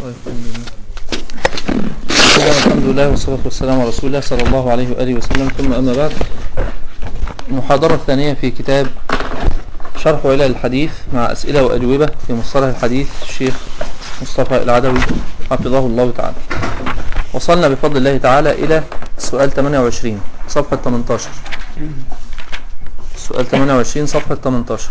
الحمد لله والصلاة والسلام على رسول الله صلى الله عليه وآله وسلم ثم أما بعد المحاضرة الثانية في كتاب شرح علل الحديث مع أسئلة وأجوبة في مصطلح الحديث الشيخ مصطفى العدوي حفظه الله تعالى وصلنا بفضل الله تعالى إلى سؤال 28 صفحة 18 سؤال 28 صفحة 18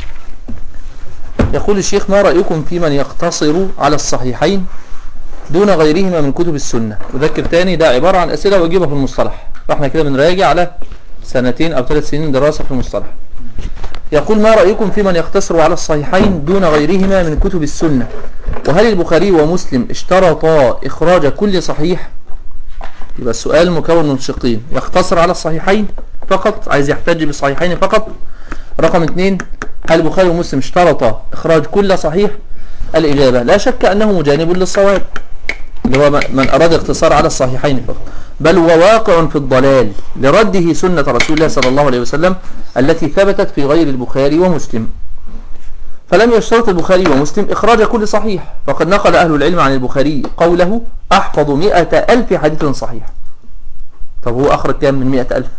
يقول الشيخ ما رأيكم في من يقتصر على الصحيحين دون غيرهما من كتب السنة أذكر تاني ده عبارة عن أسئلة وأجيبها في المصطلح فاحنا كده بنراجع على سنتين أو ثلاث سنين دراسة في المصطلح يقول ما رأيكم في من يقتصر على الصحيحين دون غيرهما من كتب السنة وهل البخاري ومسلم اشترطا إخراج كل صحيح يبقى السؤال مكون من شقين يقتصر على الصحيحين فقط عايز يحتج بالصحيحين فقط رقم اثنين هل البخاري ومسلم اشترطا إخراج كل صحيح الإجابة لا شك أنه مجانب للصواب اللي هو من أراد اقتصار على الصحيحين فقط بل هو واقع في الضلال لرده سنة رسول الله صلى الله عليه وسلم التي ثبتت في غير البخاري ومسلم فلم يشترط البخاري ومسلم إخراج كل صحيح فقد نقل أهل العلم عن البخاري قوله أحفظ مئة ألف حديث صحيح طب هو أخرج كام من مئة ألف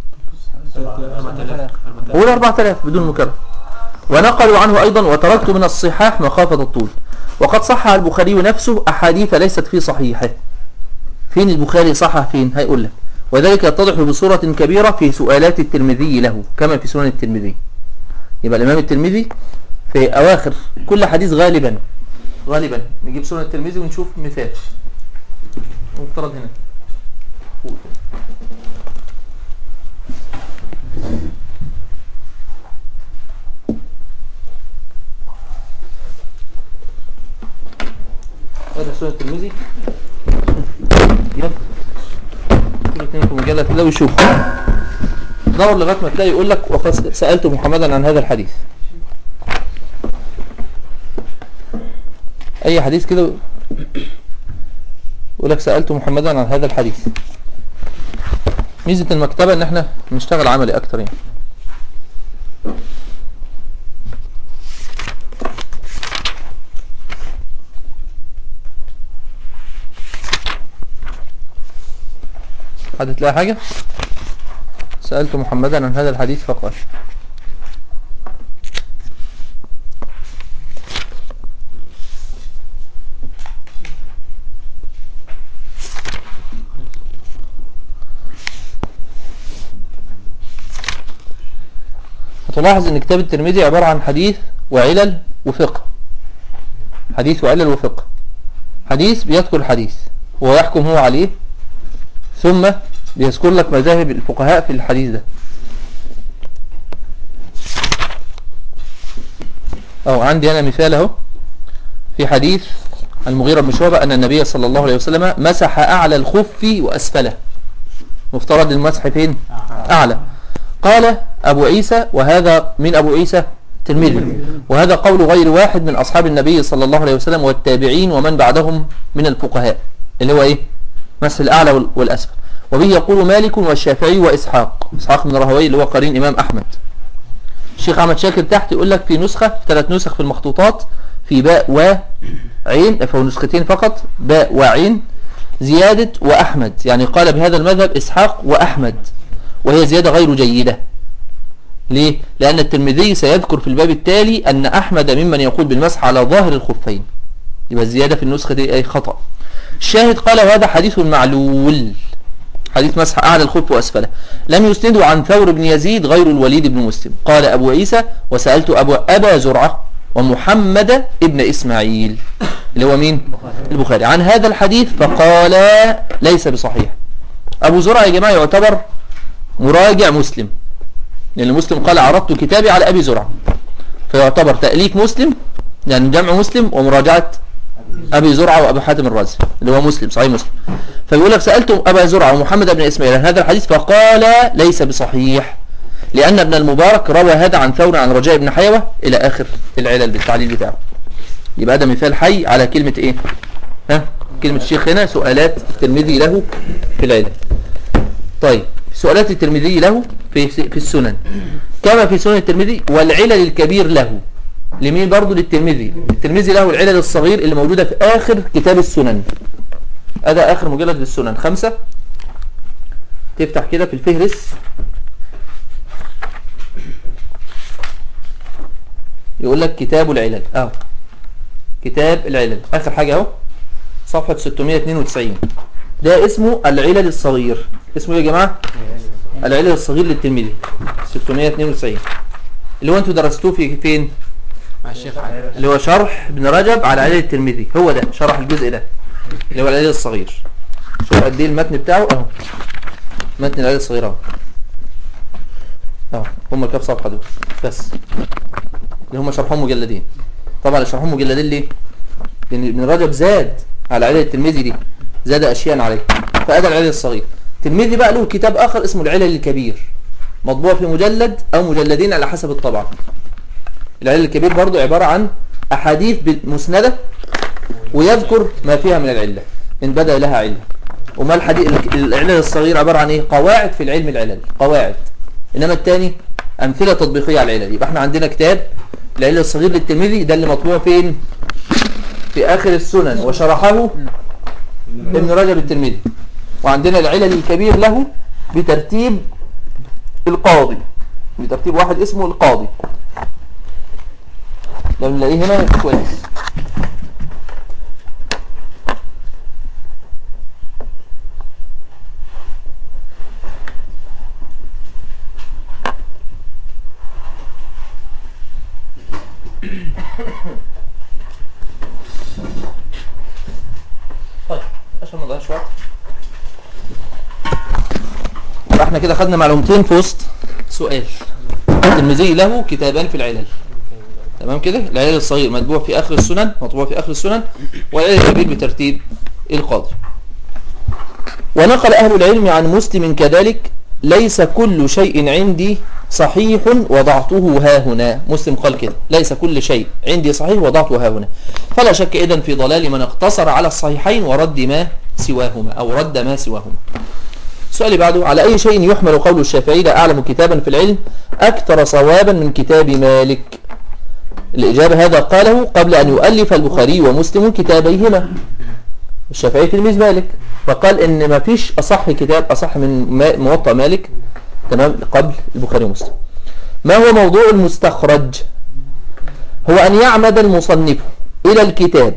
هو أربعة آلاف بدون مكرر ونقلوا عنه أيضا وتركت من الصحاح مخافة الطول وقد صح البخاري نفسه أحاديث ليست في صحيحه فين البخاري صحح فين هيقول لك وذلك يتضح بصورة كبيرة في سؤالات الترمذي له كما في سنن الترمذي يبقى الإمام الترمذي في أواخر كل حديث غالبا غالبا نجيب سنن الترمذي ونشوف مثال مفترض هنا هذا سنة الترمذي يلا كل اثنين في مجلة كده ويشوف دور لغاية ما تلاقي يقول لك وقد سألت محمدا عن هذا الحديث اي حديث كده يقول لك سألت محمدا عن هذا الحديث ميزة المكتبة ان احنا نشتغل عملي اكتر يعني حد تلاقي حاجة سألت محمدا عن هذا الحديث فقال هتلاحظ ان كتاب الترمذي عبارة عن حديث وعلل وفقه حديث وعلل وفقه حديث بيذكر الحديث ويحكم هو عليه ثم بيذكر لك مذاهب الفقهاء في الحديث ده او عندي انا مثال اهو في حديث المغيرة بن شعبة ان النبي صلى الله عليه وسلم مسح اعلى الخف واسفله مفترض المسح فين اعلى قال ابو عيسى وهذا من ابو عيسى تلميذ وهذا قول غير واحد من اصحاب النبي صلى الله عليه وسلم والتابعين ومن بعدهم من الفقهاء اللي هو ايه مسح الاعلى والاسفل وبه يقول مالك والشافعي وإسحاق إسحاق من رهوي اللي هو قرين إمام أحمد الشيخ أحمد شاكر تحت يقول لك في نسخة في ثلاث نسخ في المخطوطات في باء وعين فهو نسختين فقط باء وعين زيادة وأحمد يعني قال بهذا المذهب إسحاق وأحمد وهي زيادة غير جيدة ليه؟ لأن الترمذي سيذكر في الباب التالي أن أحمد ممن يقول بالمسح على ظاهر الخفين يبقى الزيادة في النسخة دي أي خطأ الشاهد قال وهذا حديث معلول حديث مسح أعلى الخف وأسفله لم يسنده عن ثور بن يزيد غير الوليد بن مسلم قال أبو عيسى وسألت أبو أبا زرعة ومحمد ابن إسماعيل اللي هو مين البخاري عن هذا الحديث فقال ليس بصحيح أبو زرعة يا جماعة يعتبر مراجع مسلم لأن مسلم قال عرضت كتابي على أبي زرعة فيعتبر تأليف مسلم يعني جمع مسلم ومراجعة أبي زرعة وأبو حاتم الرازي اللي هو مسلم صحيح مسلم فيقول لك سألت أبا زرعة ومحمد بن إسماعيل عن هذا الحديث فقال ليس بصحيح لأن ابن المبارك روى هذا عن ثور عن رجاء بن حيوة إلى آخر العلل بالتعليل بتاعه يبقى ده مثال حي على كلمة إيه ها كلمة الشيخ هنا سؤالات الترمذي له في العلل طيب سؤالات الترمذي له في في السنن كما في سنن الترمذي والعلل الكبير له لمين برضه للترمذي الترمذي له العلل الصغير اللي موجودة في آخر كتاب السنن هذا آخر مجلد للسنن خمسة تفتح كده في الفهرس يقول لك كتاب العلل اهو كتاب العلل آخر حاجة اهو صفحة 692 ده اسمه العلل الصغير اسمه ايه يا جماعة العلل الصغير للترمذي 692 اللي هو انتوا درستوه في فين مع الشيخ علي اللي هو شرح ابن رجب على علل الترمذي هو ده شرح الجزء ده اللي هو العلل الصغير شوف قد ايه المتن بتاعه اهو متن العلل الصغير اهو اهو هم كام صفحه دول بس اللي هم شرحهم مجلدين طبعا اللي شرحهم مجلدين ليه لان ابن رجب زاد على علل الترمذي دي زاد اشياء عليه فادى العلل الصغير الترمذي بقى له كتاب اخر اسمه العلل الكبير مطبوع في مجلد او مجلدين على حسب الطبعه العلل الكبير برضو عبارة عن أحاديث مسندة ويذكر ما فيها من العلة إن بدأ لها علة وما الحديث العلل الصغير عبارة عن إيه قواعد في العلم العلل قواعد إنما الثاني أمثلة تطبيقية على العلل يبقى احنا عندنا كتاب العلل الصغير للترمذي ده اللي مطبوع فين في آخر السنن وشرحه ابن رجب الترمذي وعندنا العلل الكبير له بترتيب القاضي بترتيب واحد اسمه القاضي لو نلاقيه هنا كويس طيب عشان ما نضيعش وقت يبقى احنا كده خدنا معلومتين في وسط سؤال الترمذي له كتابان في العلل تمام كده العلل الصغير مطبوع في اخر السنن مطبوع في اخر السنن والعلل الكبير بترتيب القاضي ونقل اهل العلم عن مسلم كذلك ليس كل شيء عندي صحيح وضعته ها هنا مسلم قال كده ليس كل شيء عندي صحيح وضعته ها هنا فلا شك اذا في ضلال من اقتصر على الصحيحين ورد ما سواهما او رد ما سواهما السؤال بعده على أي شيء يحمل قول الشافعي لا أعلم كتابا في العلم أكثر صوابا من كتاب مالك الإجابة هذا قاله قبل أن يؤلف البخاري ومسلم كتابيهما الشافعي تلميذ مالك فقال إن ما فيش أصح كتاب أصح من موطأ مالك تمام قبل البخاري ومسلم ما هو موضوع المستخرج هو أن يعمد المصنف إلى الكتاب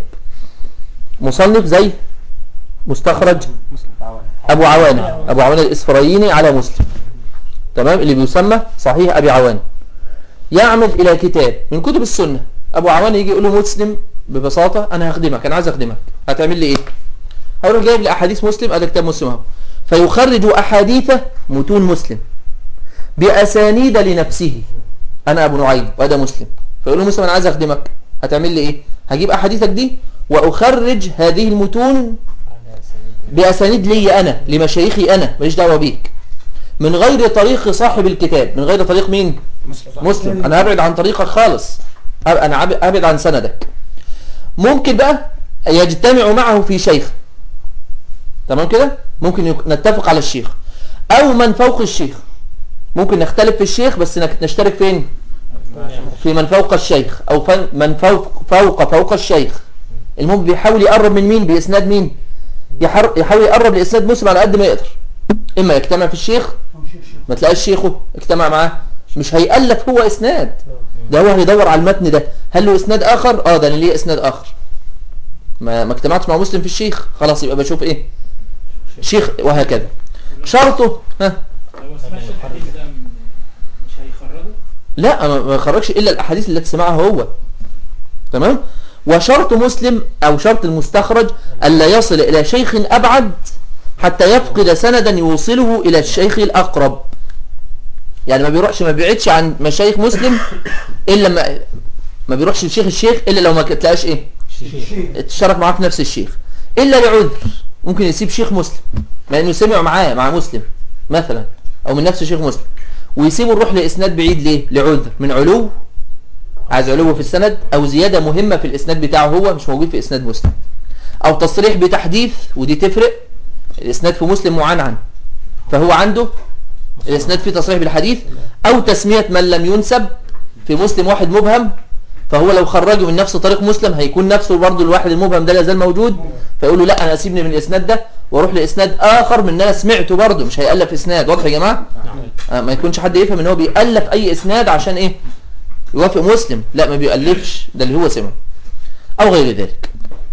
مصنف زي مستخرج أبو عوانة أبو عوانة الإسفرايني على مسلم تمام اللي بيسمى صحيح أبي عوانة يعمد إلى كتاب من كتب السنة أبو عوانة يجي يقول له مسلم ببساطة أنا هخدمك أنا عايز أخدمك هتعمل لي إيه هقول له جايب لي أحاديث مسلم هذا كتاب مسلم اهو فيخرج أحاديث متون مسلم بأسانيد لنفسه أنا أبو نعيم وهذا مسلم فيقول له مسلم أنا عايز أخدمك هتعمل لي إيه هجيب أحاديثك دي وأخرج هذه المتون بأسانيد لي أنا لمشايخي أنا ماليش دعوة بيك من غير طريق صاحب الكتاب من غير طريق مين مسلم أنا أبعد عن طريقك خالص أنا أبعد عن سندك ممكن بقى يجتمع معه في شيخ تمام كده ممكن نتفق على الشيخ أو من فوق الشيخ ممكن نختلف في الشيخ بس نشترك فين في من فوق الشيخ أو من فوق فوق فوق الشيخ المهم بيحاول يقرب من مين بإسناد مين يحاول يقرب لإسناد مسلم على قد ما يقدر إما يجتمع في الشيخ ما تلاقيش شيخه اجتمع معاه مش هيألف هو إسناد ده هو هيدور على المتن ده هل له إسناد آخر اه ده أنا ليه إسناد آخر ما ما اجتمعتش مع مسلم في الشيخ خلاص يبقى بشوف إيه شيخ وهكذا شرطه ها لا ما يخرجش إلا الأحاديث التي سمعها هو تمام وشرط مسلم أو شرط المستخرج ألا يصل إلى شيخ أبعد حتى يفقد سندا يوصله إلى الشيخ الأقرب يعني ما بيروحش ما بيعدش عن مشايخ مسلم إلا ما ما بيروحش لشيخ الشيخ إلا لو ما تلاقاش إيه اتشارك معاه في نفس الشيخ إلا لعذر ممكن يسيب شيخ مسلم مع إنه سمع معاه مع مسلم مثلا أو من نفس شيخ مسلم ويسيبه يروح لإسناد بعيد ليه لعذر من علو عايز علو في السند او زيادة مهمة في الاسناد بتاعه هو مش موجود في اسناد مسلم او تصريح بتحديث ودي تفرق الاسناد في مسلم معنعن فهو عنده الاسناد فيه تصريح بالحديث او تسمية من لم ينسب في مسلم واحد مبهم فهو لو خرجه من نفس طريق مسلم هيكون نفسه برضه الواحد المبهم ده لا يزال موجود فيقول له لا انا اسيبني من الاسناد ده واروح لاسناد اخر من انا سمعته برضه مش هيالف اسناد واضح يا جماعه آه ما يكونش حد يفهم ان هو بيالف اي اسناد عشان ايه يوافق مسلم لا ما بيالفش ده اللي هو سمعه او غير ذلك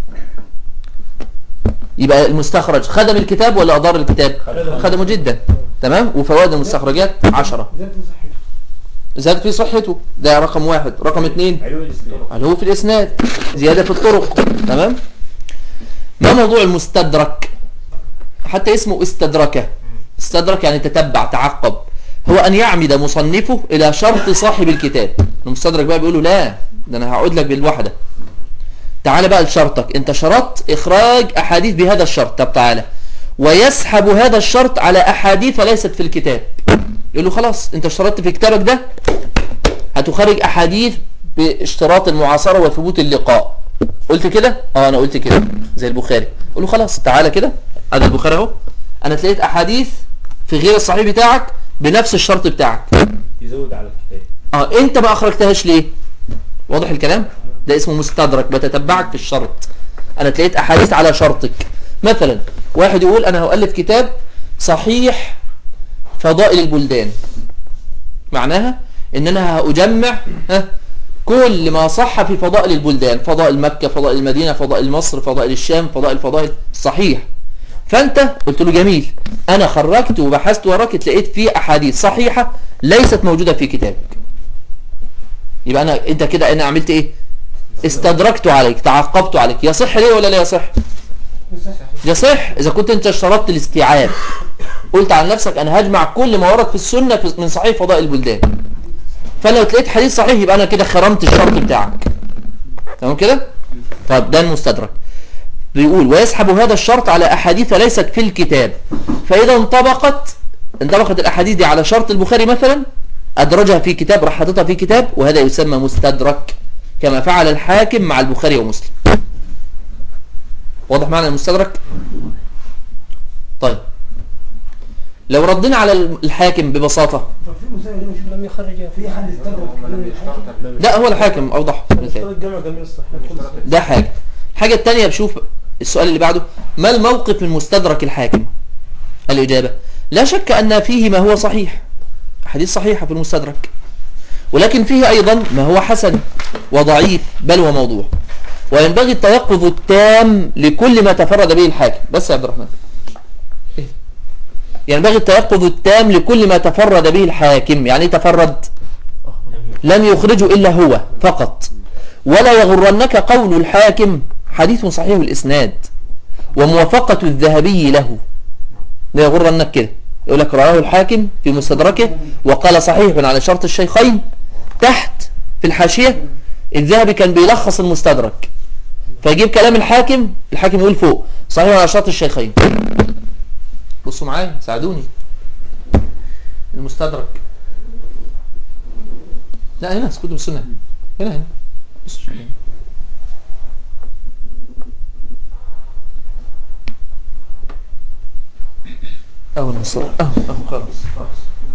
يبقى المستخرج خدم الكتاب ولا اضار الكتاب خدمه جدا تمام وفوائد المستخرجات عشرة زاد في صحته ده رقم واحد رقم اثنين علو في الاسناد زيادة في الطرق تمام ما موضوع المستدرك حتى اسمه استدركه استدرك يعني تتبع تعقب هو أن يعمد مصنفه إلى شرط صاحب الكتاب المستدرك بقى بيقولوا لا ده أنا هقعد لك بالوحدة تعال بقى لشرطك انت شرطت إخراج أحاديث بهذا الشرط طب تعالى ويسحب هذا الشرط على أحاديث ليست في الكتاب يقول له خلاص انت اشترطت في كتابك ده هتخرج أحاديث باشتراط المعاصرة وثبوت اللقاء قلت كده اه انا قلت كده زي البخاري قول له خلاص تعالى كده ادي البخاري اهو انا تلاقيت احاديث في غير الصحيح بتاعك بنفس الشرط بتاعك يزود على الكتاب اه انت ما اخرجتهاش ليه واضح الكلام ده اسمه مستدرك بتتبعك في الشرط انا تلاقيت احاديث على شرطك مثلا واحد يقول انا هؤلف كتاب صحيح فضائل البلدان معناها ان انا هأجمع ها كل ما صح في فضائل البلدان فضائل مكة فضائل المدينة فضائل مصر فضائل الشام فضائل فضائل صحيح فانت قلت له جميل انا خرجت وبحثت وراك تلاقيت في احاديث صحيحة ليست موجودة في كتابك يبقى انا انت كده انا عملت ايه استدركت عليك تعقبت عليك يصح ليه ولا لا يصح يصح اذا كنت انت اشترطت الاستيعاب قلت عن نفسك انا هجمع كل ما ورد في السنة من صحيح فضائل البلدان فلو تلاقيت حديث صحيح يبقى انا كده خرمت الشرط بتاعك تمام كده طب ده المستدرك بيقول ويسحب هذا الشرط على احاديث ليست في الكتاب فاذا انطبقت انطبقت الاحاديث دي على شرط البخاري مثلا ادرجها في كتاب راح حاططها في كتاب وهذا يسمى مستدرك كما فعل الحاكم مع البخاري ومسلم واضح معنى المستدرك طيب لو ردنا على الحاكم ببساطة في مسائل مش لم يخرج في حد استدرك لا هو الحاكم أوضح مثال الجامع جميل الصحيح ده حاجة الحاجة التانية بشوف السؤال اللي بعده ما الموقف من مستدرك الحاكم الإجابة لا شك أن فيه ما هو صحيح حديث صحيحة في المستدرك ولكن فيه أيضا ما هو حسن وضعيف بل وموضوع وينبغي التيقظ التام لكل ما تفرد به الحاكم بس يا عبد الرحمن إيه؟ ينبغي التيقظ التام لكل ما تفرد به الحاكم يعني إيه تفرد لم يخرجه إلا هو فقط ولا يغرنك قول الحاكم حديث صحيح الإسناد وموافقة الذهبي له لا يغرنك كده يقول لك رواه الحاكم في مستدركه وقال صحيح على شرط الشيخين تحت في الحاشية الذهبي كان بيلخص المستدرك فيجيب كلام الحاكم الحاكم يقول فوق صحيح على شرط الشيخين بصوا معايا ساعدوني المستدرك لا هنا كتب السنة هنا هنا بصوا شوفوا. أول مصر أهو أهو خلاص خلاص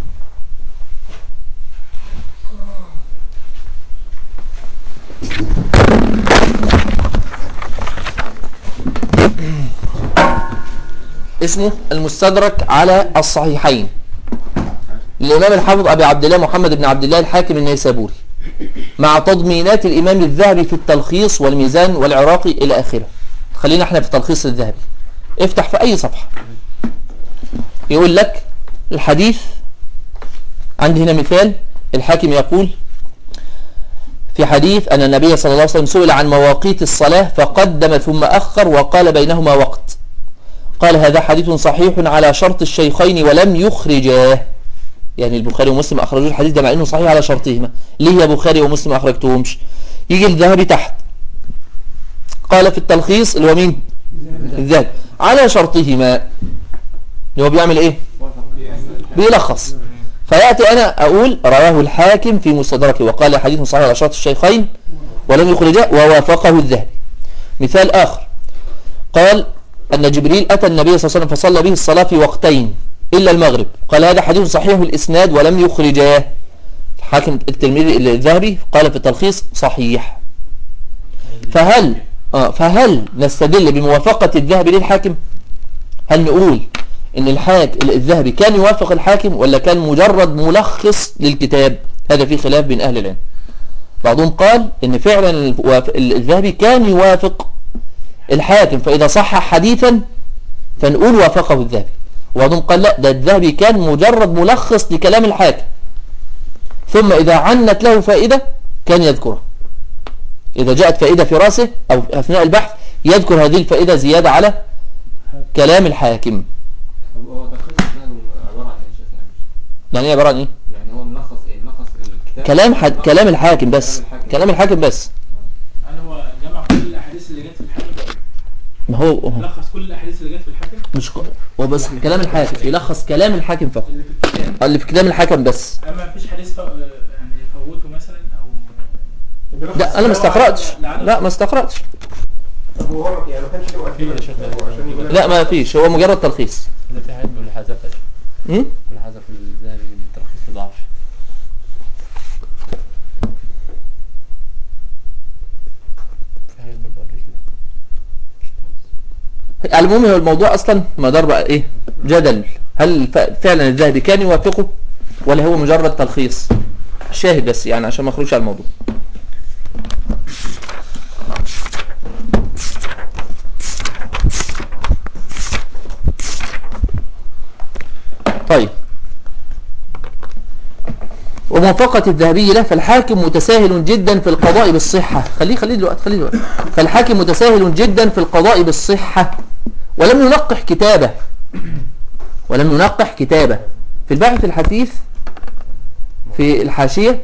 اسمه المستدرك على الصحيحين للإمام الحافظ أبي عبد الله محمد بن عبد الله الحاكم النيسابوري مع تضمينات الإمام الذهبي في التلخيص والميزان والعراقي إلى آخره خلينا احنا في تلخيص الذهبي افتح في أي صفحة يقول لك الحديث عندي هنا مثال الحاكم يقول في حديث أن النبي صلى الله عليه وسلم سئل عن مواقيت الصلاة فقدم ثم أخر وقال بينهما وقت قال هذا حديث صحيح على شرط الشيخين ولم يخرجاه يعني البخاري ومسلم أخرجوا الحديث ده مع أنه صحيح على شرطهما ليه يا بخاري ومسلم أخرجتهمش يجي الذهبي تحت قال في التلخيص اللي هو مين الذهبي على شرطهما اللي هو بيعمل ايه بيلخص فيأتي أنا أقول رواه الحاكم في مستدركه وقال حديث صحيح على شرط الشيخين ولم يخرجه ووافقه الذهبي مثال آخر قال أن جبريل أتى النبي صلى الله عليه وسلم فصلى به الصلاة في وقتين إلا المغرب قال هذا حديث صحيح الإسناد ولم يخرجاه حاكم الترمذي الذهبي قال في التلخيص صحيح فهل آه فهل نستدل بموافقة الذهبي للحاكم هل نقول ان الحاك الذهبي كان يوافق الحاكم ولا كان مجرد ملخص للكتاب هذا في خلاف بين اهل العلم بعضهم قال ان فعلا الوaf- الذهبي كان يوافق الحاكم فاذا صح حديثا فنقول وافقه الذهبي وبعضهم قال لا ده الذهبي كان مجرد ملخص لكلام الحاكم ثم إذا عنت له فائدة كان يذكرها إذا جاءت فائدة في رأسه أو أثناء البحث يذكر هذه الفائدة زيادة على كلام الحاكم طب هو تلخيص الذهبي عبارة عن ايه يا شيخنا؟ يعني إيه عبارة عن إيه؟ يعني هو ملخص ايه؟ ملخص الكتاب كلام حد... كلام الحاكم بس كلام الحاكم بس هل هو جمع كل الاحاديث اللي جت في الحاكم ما هو هو لخص كل الاحاديث اللي جت في الحاكم مش ق- هو بس كلام الحاكم يلخص كلام الحاكم فقط اللي في الكتاب اللي في كلام الحاكم بس اما مفيش حديث ف... يعني فوته مثلا او لا أنا ما استقرأتش لا ما استقرأتش طب هو يعني ما كانش له وكيل يا شيخ عشان يقول لك- لا ما فيش هو مجرد تلخيص إذا في حد من حذفها م? من حذف الذهبي من تلخيص الضعف في حاجات برضه قبل كده المهم هو الموضوع اصلا مدار بقى ايه جدل هل ف- فعلا الذهبي كان يوافقه ولا هو مجرد تلخيص شاهد بس يعني عشان ما اخرجش على الموضوع طيب وموافقة الذهبي له فالحاكم متساهل جدا في القضاء بالصحة خليه خليه دلوقتي خليه دلوقتي فالحاكم متساهل جدا في القضاء بالصحة ولم ينقح كتابه ولم ينقح كتابه في الباحث الحديث في الحاشية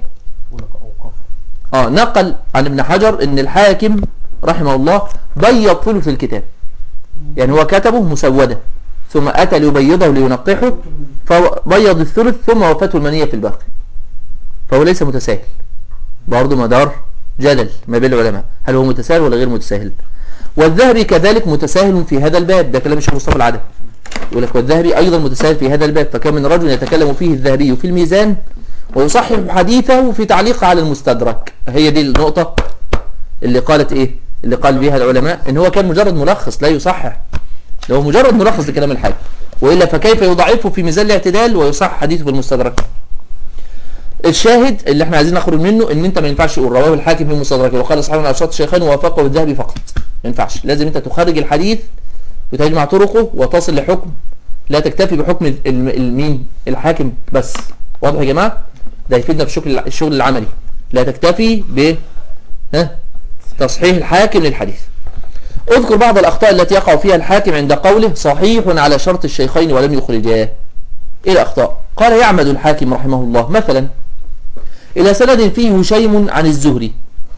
اه نقل عن ابن حجر ان الحاكم رحمه الله بيض ثلث الكتاب يعني هو كتبه مسودة ثم أتى ليبيضه لينقحه فبيض الثلث ثم وفاته المنية في الباقي فهو ليس متساهل برضه مدار جدل ما بين العلماء هل هو متساهل ولا غير متساهل والذهبي كذلك متساهل في هذا الباب ده كلام الشيخ مصطفى العدل يقول لك والذهبي أيضا متساهل في هذا الباب فكم من رجل يتكلم فيه الذهبي في الميزان ويصحح حديثه في تعليق على المستدرك هي دي النقطة اللي قالت ايه اللي قال بها العلماء ان هو كان مجرد ملخص لا يصحح ده هو مجرد ملخص لكلام الحاكم وإلا فكيف يضعفه في ميزان الاعتدال ويصح حديثه في المستدرك الشاهد اللي احنا عايزين نخرج منه ان انت ما ينفعش تقول رواه الحاكم في مستدركه وقال صحيح من اشراط الشيخين ووافقه الذهبي فقط ما ينفعش لازم انت تخرج الحديث وتجمع طرقه وتصل لحكم لا تكتفي بحكم ال- ال- المين الحاكم بس واضح يا جماعه ده يفيدنا في الشغل الشغل العملي لا تكتفي ب ها تصحيح الحاكم للحديث اذكر بعض الاخطاء التي يقع فيها الحاكم عند قوله صحيح على شرط الشيخين ولم يخرجاه ايه الاخطاء قال يعمد الحاكم رحمه الله مثلا الى سند فيه هشيم عن الزهري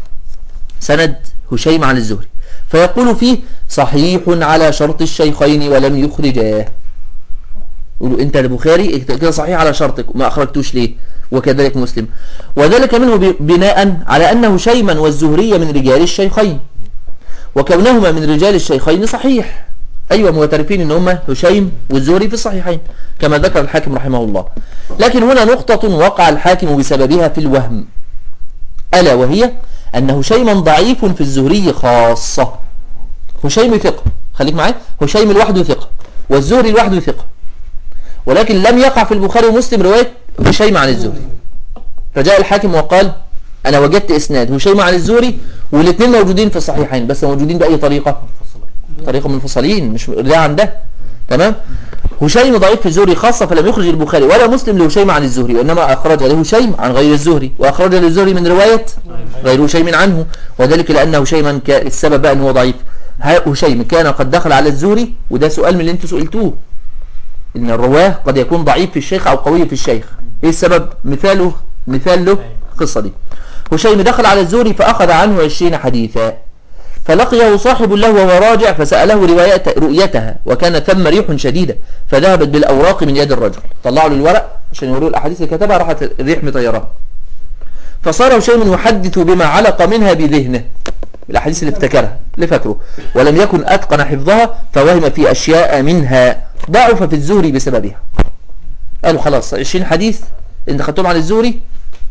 سند هشيم عن الزهري فيقول فيه صحيح على شرط الشيخين ولم يخرجاه يقولوا انت البخاري كده صحيح على شرطك ما اخرجتوش ليه وكذلك مسلم وذلك منه ب- بناء على ان هشيما والزهري من رجال الشيخين وكونهما من رجال الشيخين صحيح ايوه معترفين ان هما هشيم والزهري في الصحيحين كما ذكر الحاكم رحمه الله لكن هنا نقطة وقع الحاكم بسببها في الوهم ألا وهي أن هشيما ضعيف في الزهري خاصة هشيم ثقة خليك معايا هشيم لوحده ثقة والزهري لوحده ثقة ولكن لم يقع في البخاري ومسلم رواية هشيم عن الزهري فجاء الحاكم وقال أنا وجدت إسناد هشيم عن الزهري والاثنين موجودين في الصحيحين بس موجودين بأي طريقة طريقة منفصلين مش ده عن ده تمام هشيم ضعيف في الزهري خاصة فلم يخرج البخاري ولا مسلم لهشيم عن الزهري وإنما أخرج لهشيم عن غير الزهري وأخرج للزهري من رواية غير هشيم عنه وذلك لأن هشيما كان السبب بقى أنه ضعيف ها- هشيم كان قد دخل على الزهري وده سؤال من اللي انتوا سئلتوه ان الرواه قد يكون ضعيف في الشيخ او قوي في الشيخ ايه السبب مثاله مثال له القصه دي هشيم دخل على الزهري فاخذ عنه 20 حديثا فلقيه صاحب له وهو راجع فسأله رواية رؤيتها وكان ثم ريح شديدة فذهبت بالأوراق من يد الرجل طلعوا له الورق عشان يوروا الأحاديث اللي كتبها راحت الريح مطيرها فصار هشيم يحدث بما علق منها بذهنه الأحاديث اللي افتكرها اللي فاكره ولم يكن أتقن حفظها فوهم في أشياء منها ضعف في الزهري بسببها قالوا خلاص 20 حديث انت خدتهم عن الزهري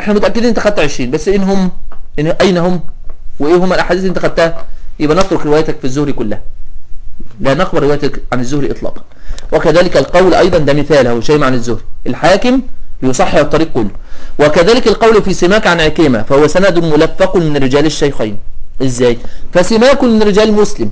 احنا متاكدين انت خدت 20 بس ان هم إن اين هم وايه هم الاحاديث اللي انت خدتها يبقى نترك روايتك في الزهري كلها لا نقبل روايتك عن الزهري اطلاقا وكذلك القول ايضا ده مثال هو شيء عن الزهري الحاكم يصحح الطريق كله وكذلك القول في سماك عن عكيمة فهو سند ملفق من رجال الشيخين ازاي فسماك من رجال مسلم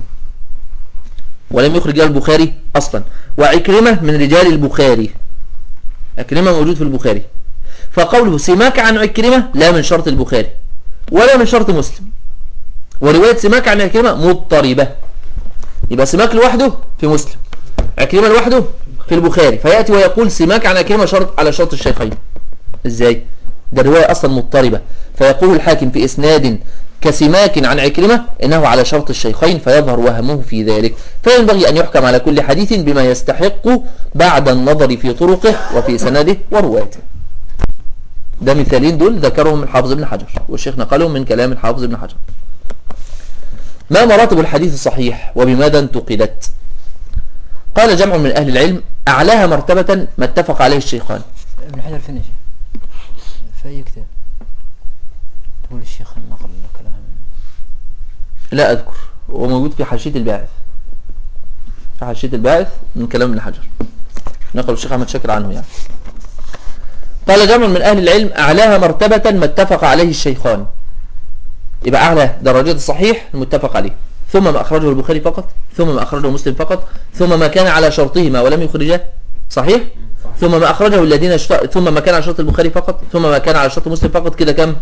ولم يخرج البخاري اصلا وعكرمة من رجال البخاري عكرمة موجود في البخاري فقوله سماك عن عكرمة لا من شرط البخاري ولا من شرط مسلم ورواية سماك عن عكرمة مضطربة يبقى سماك لوحده في مسلم عكرمة لوحده في البخاري فيأتي ويقول سماك عن عكرمة شرط على شرط الشيخين ازاي ده الرواية اصلا مضطربة فيقول الحاكم في اسناد كسماك عن عكرمة انه على شرط الشيخين فيظهر وهمه في ذلك فينبغي ان يحكم على كل حديث بما يستحق بعد النظر في طرقه وفي سنده ورواته ده مثالين دول ذكرهم الحافظ ابن حجر والشيخ نقلهم من كلام الحافظ ابن حجر ما مراتب الحديث الصحيح وبماذا انتقدت قال جمع من أهل العلم أعلاها مرتبة ما اتفق عليه الشيخان ابن حجر فين يا شيخ؟ في أي كتاب؟ تقول الشيخ نقل كلام لا أذكر هو موجود في حاشية الباعث في حاشية الباعث من كلام ابن حجر نقل الشيخ أحمد شاكر عنه يعني قال جمع من أهل العلم أعلاها مرتبة ما اتفق عليه الشيخان يبقى أعلى درجات الصحيح المتفق عليه ثم ما أخرجه البخاري فقط ثم ما أخرجه مسلم فقط ثم ما كان على شرطهما ولم يخرجاه صحيح ثم ما أخرجه الذين اشت... ثم ما كان على شرط البخاري فقط ثم ما كان على شرط مسلم فقط كده كم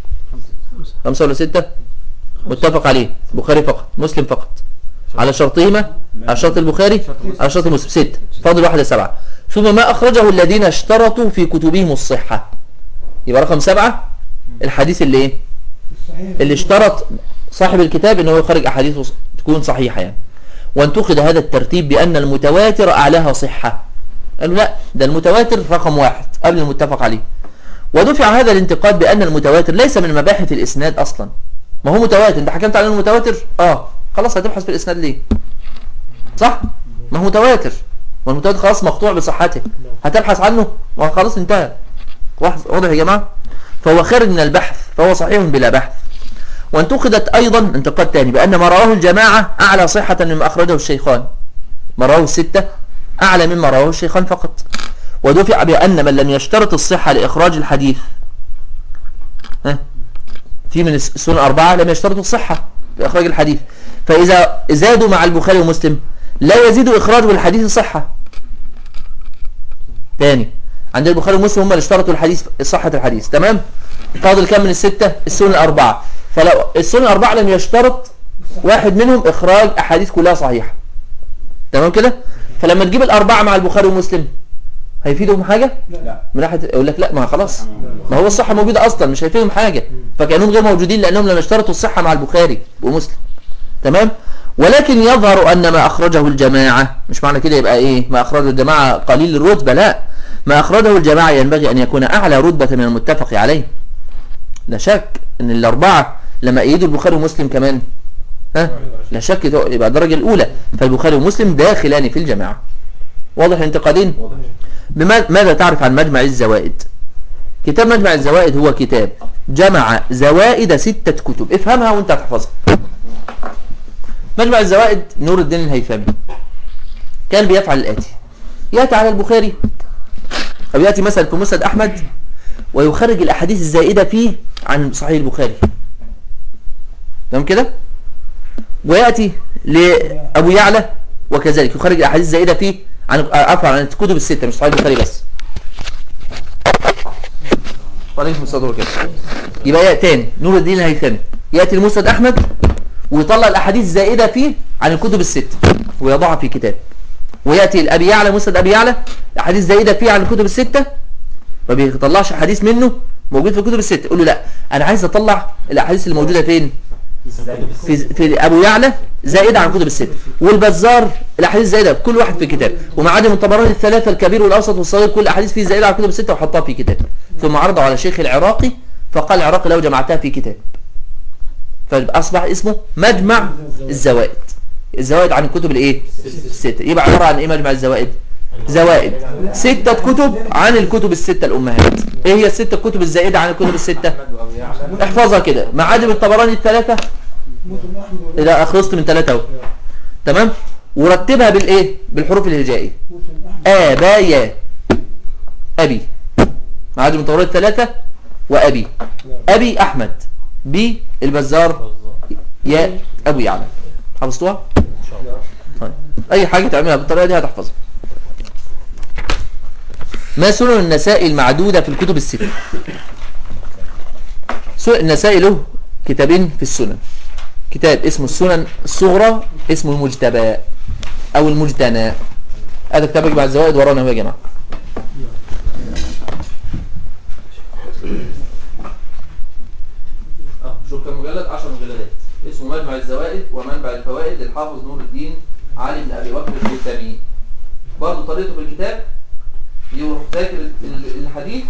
خمسة ولا ستة متفق عليه البخاري فقط مسلم فقط على شرطهما على شرط البخاري على شرط مسلم ستة فاضل واحدة سبعة ثم ما أخرجه الذين اشترطوا في كتبهم الصحة يبقى رقم سبعة الحديث اللي ايه اللي اشترط صاحب الكتاب انه يخرج احاديث تكون صحيحة يعني وانتقد هذا الترتيب بان المتواتر اعلاها صحة قالوا لا ده المتواتر رقم واحد قبل المتفق عليه ودفع هذا الانتقاد بان المتواتر ليس من مباحث الاسناد اصلا ما هو متواتر انت حكمت على انه متواتر اه خلاص هتبحث في الاسناد ليه صح ما هو متواتر والمتواتر خلاص مقطوع بصحته هتبحث عنه وخلاص انتهى واضح يا جماعه فهو خارج من البحث فهو صحيح بلا بحث وانتقدت أيضا انتقاد تاني بأن ما رواه الجماعة أعلى صحة مما أخرجه الشيخان ما رواه الستة أعلى مما رواه الشيخان فقط ودفع بأن من لم يشترط الصحة لإخراج الحديث ها في من السنة أربعة لم يشترطوا الصحة لإخراج الحديث فإذا زادوا مع البخاري ومسلم لا يزيد إخراج الحديث صحة تاني عند البخاري ومسلم هم اللي اشترطوا الحديث صحة الحديث تمام فاضل كم من الستة السنة الأربعة فلو السنة الأربعة لم يشترط واحد منهم إخراج أحاديث كلها صحيحة تمام كده فلما تجيب الأربعة مع البخاري ومسلم هيفيدهم حاجة لا من ناحية يقول لك لا ما خلاص ما هو الصحة موجودة أصلا مش هيفيدهم حاجة فكانهم غير موجودين لأنهم لم يشترطوا الصحة مع البخاري ومسلم تمام ولكن يظهر أن ما أخرجه الجماعة مش معنى كده يبقى إيه ما أخرجه الجماعة قليل الرتبة لا ما أخرجه الجماعة ينبغي أن يكون أعلى رتبة من المتفق عليه لا شك أن الأربعة لما أيدوا البخاري ومسلم كمان ها لا شك يبقى الدرجة الأولى فالبخاري ومسلم داخلان في الجماعة واضح الانتقادين بما- ماذا تعرف عن مجمع الزوائد كتاب مجمع الزوائد هو كتاب جمع زوائد ستة كتب افهمها وانت هتحفظها مجمع الزوائد نور الدين الهيثمي كان بيفعل الآتي يأتي على البخاري أو يأتي مثلا في مسند أحمد ويخرج الأحاديث الزائدة فيه عن صحيح البخاري تمام كده ويأتي لأبو يعلى وكذلك يخرج الأحاديث الزائدة فيه عن عفوا عن الكتب الستة مش صحيح البخاري بس وعليكم الصلاة والسلام يبقى يأتي تاني نور الدين الهيثمي يأتي المسند أحمد ويطلع الأحاديث الزائدة فيه عن الكتب الستة ويضعها في كتاب ويأتي الأبي يعلى مسند أبي يعلى الأحاديث الزائدة فيه عن الكتب الستة ما بيطلعش حديث منه موجود في الكتب الستة يقول له لا أنا عايز أطلع الأحاديث اللي موجودة فين في, في أبو يعلى زائدة عن الكتب الستة والبزار الأحاديث زائدة كل واحد في كتاب ومعادم الطبراني الثلاثة الكبير والأوسط والصغير كل الأحاديث فيه زائدة عن الكتب الستة وحطها في كتاب ثم عرضه على شيخ العراقي فقال العراقي لو جمعتها في كتاب فأصبح اسمه مجمع الزوائد الزوائد عن الكتب الايه الستة يبقى عبارة عن ايه مجمع الزوائد زوائد ستة كتب عن الكتب الستة الأمهات ايه هي الستة الكتب الزائدة عن الكتب الستة أحمد وأبو يعلى احفظها كده معاجم الطبراني الثلاثة إذا خلصت من ثلاثة اهو تمام ورتبها بالايه بالحروف الهجائية آبايا أبي معاجم الطبراني الثلاثة وأبي أبي أحمد بي البزار يا أبو يعلى حفظتوها؟ طيب أي حاجة تعملها بالطريقة دي هتحفظها ما سنن النساء المعدودة في الكتب الستة سنن النساء له كتابين في السنن كتاب اسمه السنن الصغرى اسمه المجتبى أو المجتنى هذا كتابك بعد الزوائد ورانا هو يا جماعة اه شوف كم مجلد 10 مجلدات اسمه مجمع الزوائد ومنبع الفوائد للحافظ نور الدين علي بن ابي بكر الهيثمي برضه طريقته في الكتاب يروح ذاكر ال- ال- الحديث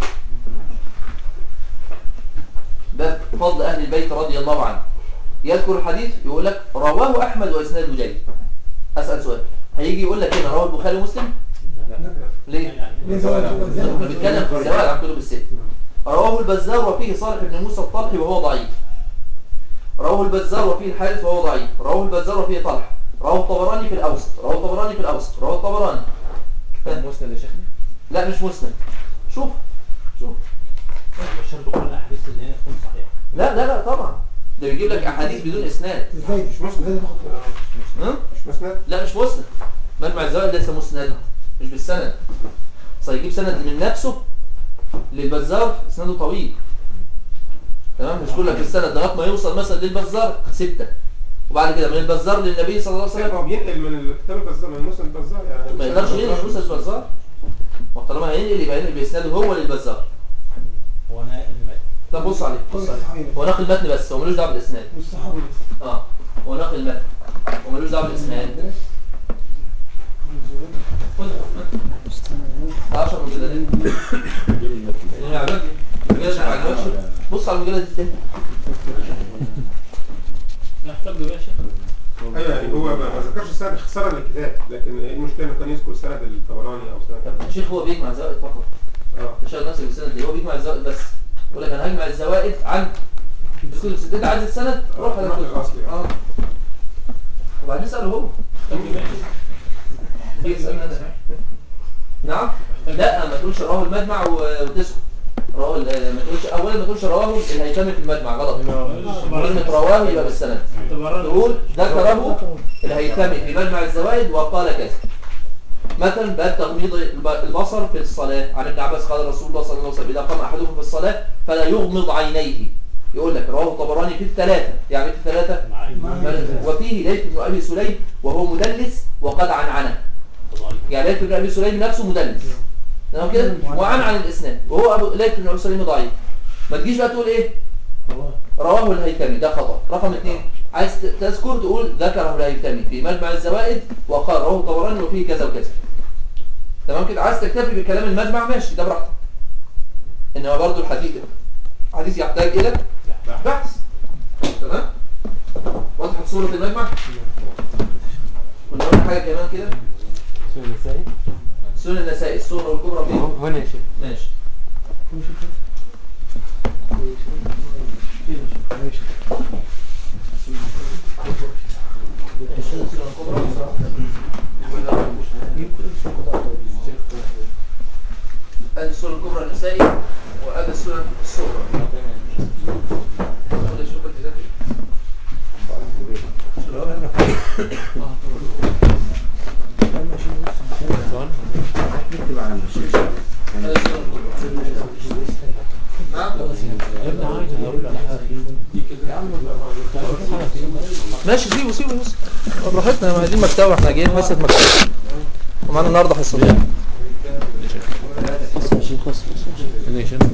باب فضل اهل البيت رضي الله عنه يذكر الحديث يقول لك رواه احمد واسناد جيد اسال سؤال هيجي يقول لك هنا رواه البخاري ومسلم ليه احنا بنتكلم في الزوائد عن كتب الست رواه البزار وفيه صالح بن موسى الطلحي وهو ضعيف رواه البزار وفيه الحارث وهو ضعيف رواه البزار وفيه طلح رواه الطبراني في الأوسط رواه الطبراني في الأوسط رواه الطبراني كتاب مسند يا شيخنا لا مش مسلم شوف شوف شرط كل الاحاديث اللي هي تكون صحيحه لا لا لا طبعا ده بيجيب لك أحاديث بدون إسناد ازاي مش مسند ها؟ مش مسند لا مش مسند مجمع الزوائد ليس مسند مش بالسند سيجيب سند من نفسه للبزار اسناده طويل تمام مش كلك السند لغايه ما يوصل مثلا للبزار ستة وبعد كده من البزار للنبي صلى الله عليه وسلم هو بينقل من الكتاب البزار من مسند البزار يعني ما يقدرش ينقل موسى البزار وطالما هينقل يبقى ينقل باسناده هو للبزار هو انا المتن طب بص عليه بص عليه هو ناقل متن بس هو ملوش دعوه بالاسناد والصحابي اه هو ناقل متن هو ملوش دعوه بالاسناد خد 10 مجلدات اللي عجبك المجلد ما عجبكش بص على المجلد التاني نحتاج له يا شيخ ايوه يعني هو ما ما ذكرش السند اختصارا للكتاب لكن ايه المشكله انه كان يذكر سند الطبراني او سند الشيخ هو بيجمع الزوائد فقط اه تشغل نفسك بالسند ليه هو بيجمع الزوائد بس يقول لك انا هجمع الزوائد عن الكتب الست انت عايز السند روح على روح الكتب للأصل يعني. اه وبعدين اساله هو تيجي تسالني انا نعم لا ما تقولش رواه المجمع و- وتسكت رواه ال- ما تقولش اولا ما تقولش رواه الهيثمي في المجمع غلط كلمه رواه يبقى بالسند تقول ذكره الهيثمي في مجمع الزوائد وقال كذا مثلا باب تغميض الب- البصر في الصلاة عن ابن عباس قال رسول الله صلى الله عليه وسلم إذا قام أحدكم في الصلاة فلا يغمض عينيه يقول لك رواه الطبراني في الثلاثة يعني في الثلاثة وفيه ليث بن أبي سليم وهو مدلس وقد عنعنه يعني ليث بن أبي سليم نفسه مدلس تمام كده وعن عن الإسناد وهو أبو ليث بن أبي سليم ضعيف ما تجيش بقى تقول إيه رواه الهيثمي ده خطأ رقم اثنين عايز ت- تذكر تقول ذكره الهيثمي في مجمع الزوائد وقال رواه الطبراني وفيه كذا وكذا تمام كده عايز تكتفي بكلام المجمع ماشي ده براحتك انما برضو الحديث الحديث يحتاج الى بحث تمام وضحت صورة المجمع كنا قلنا حاجة كمان كده سنة النسائي سنن النسائي الصورة والكبرى فين هنا يا شيخ ماشي السنن الكبرى ادي السنن الكبرى النسائي وادي السنن الصغرى خد شوف الكتاب. ادي السنن الكبرى نعم ماشي سيبه سيبه بس براحتنا ما دي المكتبه احنا جايين بس المكتبه ومعانا النهارده حصه هنا يا شيخ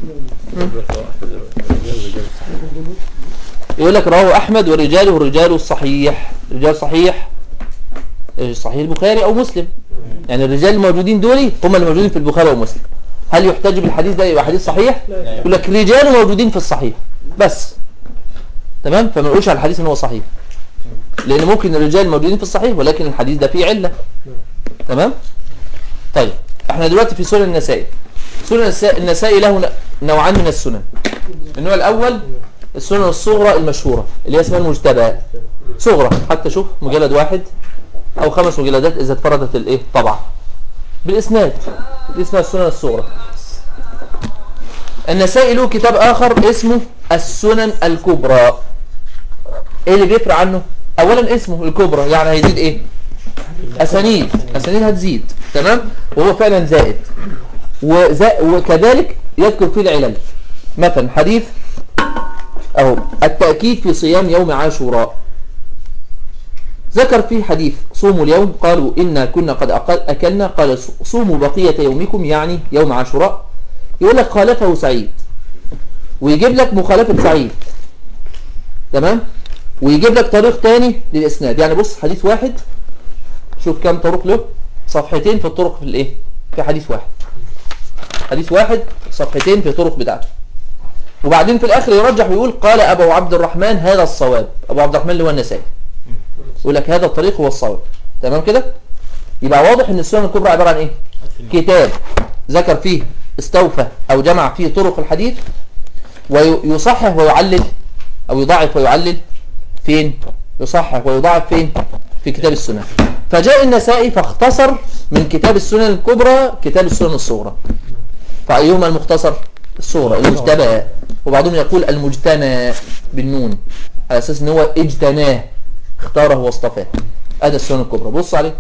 يقول لك رواه احمد ورجاله رجال الصحيح رجال صحيح إيه، صحيح البخاري او مسلم يعني الرجال الموجودين دول هم اللي موجودين في البخاري ومسلم هل يحتج بالحديث ده يبقى حديث صحيح يقول لك رجال موجودين في الصحيح بس تمام فما نقولش على الحديث ان هو صحيح لان ممكن الرجال موجودين في الصحيح ولكن الحديث ده فيه عله تمام طيب احنا دلوقتي في سنن النسائي سنن النسا- النسائي له ن- نوعان من السنن النوع الاول السنن الصغرى المشهورة اللي هي اسمها المجتبى صغرى حتى شوف مجلد واحد او خمس مجلدات اذا اتفردت الايه طبعا بالاسناد دي اسمها السنن الصغرى النسائي له كتاب اخر اسمه السنن الكبرى ايه اللي بيفرق عنه اولا اسمه الكبرى يعني هيزيد ايه اسانيد اسانيد هتزيد تمام وهو فعلا زائد وزا وكذلك يذكر فيه العلل مثلا حديث اهو التأكيد في صيام يوم عاشوراء ذكر فيه حديث صوموا اليوم قالوا إنا كنا قد أقل أكلنا قال صوموا بقية يومكم يعني يوم عاشوراء يقول لك خالفه سعيد ويجيب لك مخالفة سعيد تمام ويجيب لك طريق تاني للإسناد يعني بص حديث واحد شوف كم طرق له صفحتين في الطرق في الايه في حديث واحد حديث واحد صفحتين في طرق بتاعته وبعدين في الاخر يرجح ويقول قال ابو عبد الرحمن هذا الصواب ابو عبد الرحمن اللي هو النسائي يقول لك هذا الطريق هو الصواب تمام كده يبقى واضح ان السنن الكبرى عباره عن ايه كتاب ذكر فيه استوفى او جمع فيه طرق الحديث ويصحح ويعلل او يضاعف ويعلل فين يصحح ويضاعف فين في كتاب السنن فجاء النسائي فاختصر من كتاب السنن الكبرى كتاب السنن الصغرى فأيهما المختصر الصغرى المجتبى وبعضهم يقول المجتنى بالنون على أساس ان هو اجتناه اختاره واصطفاه هذا السنن الكبرى بص عليه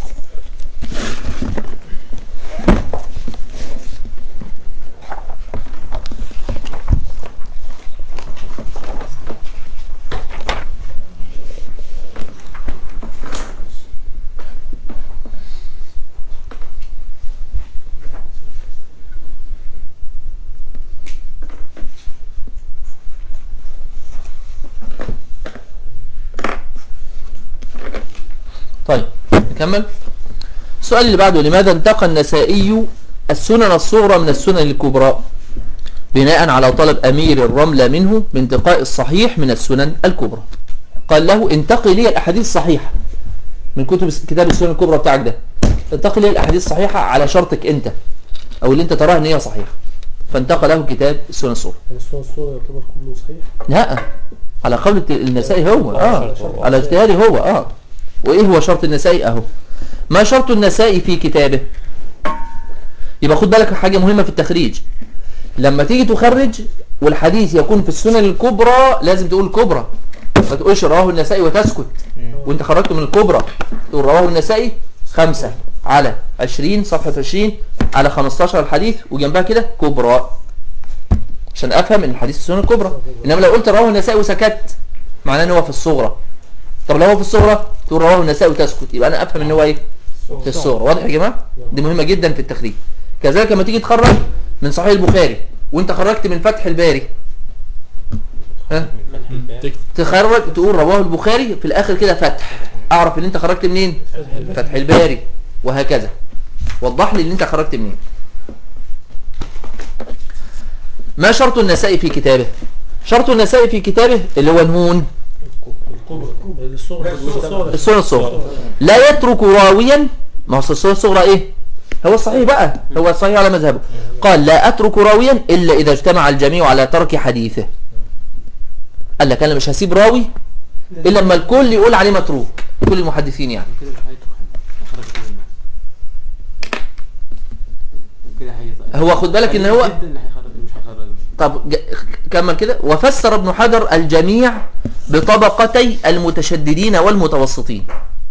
طيب نكمل السؤال اللي بعده لماذا انتقى النسائي السنن الصغرى من السنن الكبرى بناء على طلب أمير الرملة منه بانتقاء الصحيح من السنن الكبرى قال له انتقي لي الأحاديث الصحيحة من كتب كتاب السنن الكبرى بتاعك ده انتقي لي الأحاديث الصحيحة على شرطك أنت أو اللي أنت تراها أن هي صحيحة فانتقى له كتاب السنن الصغرى الصورة الصورة يعتبر كله صحيح لا على قول الت- النسائي هو اه على اجتهادي هو اه وايه هو شرط النسائي اهو ما شرط النسائي في كتابه يبقى خد بالك حاجة مهمة في التخريج لما تيجي تخرج والحديث يكون في السنن الكبرى لازم تقول كبرى ما تقولش رواه النسائي وتسكت وانت خرجت من الكبرى تقول رواه النسائي خمسة على 20 صفحة 20 على 15 الحديث وجنبها كده كبرى عشان افهم ان الحديث السنن الكبرى انما لو قلت رواه النسائي وسكت معناه ان هو في الصغرى طب لو هو في الصغرى تقول رواه النسائي وتسكت يبقى انا افهم ان هو ايه في الصغرى واضح يا جماعه دي مهمه جدا في التخريج كذلك لما تيجي تخرج من صحيح البخاري وانت خرجت من فتح الباري ها تخرج تقول رواه البخاري في الاخر كده فتح اعرف ان انت خرجت منين فتح الباري وهكذا وضح لي ان انت خرجت منين ما شرط النسائي في كتابه شرط النسائي في كتابه اللي هو نون الكبرى الصورة الصورة السنة الصغرى لا يترك راويا ما هو السنة الصغرى ايه هو الصحيح بقى هو الصحيح على مذهبه قال لا اترك راويا الا اذا اجتمع الجميع على ترك حديثه قال لك انا مش هسيب راوي الا لما الكل يقول عليه متروك كل المحدثين يعني كده مش هيخرج كل الناس كده هيطلع هو خد بالك ان هو جدا ان هيخرج مش هيخرج طب ج- كمل كده وفسر ابن حجر الجميع بطبقتي المتشددين والمتوسطين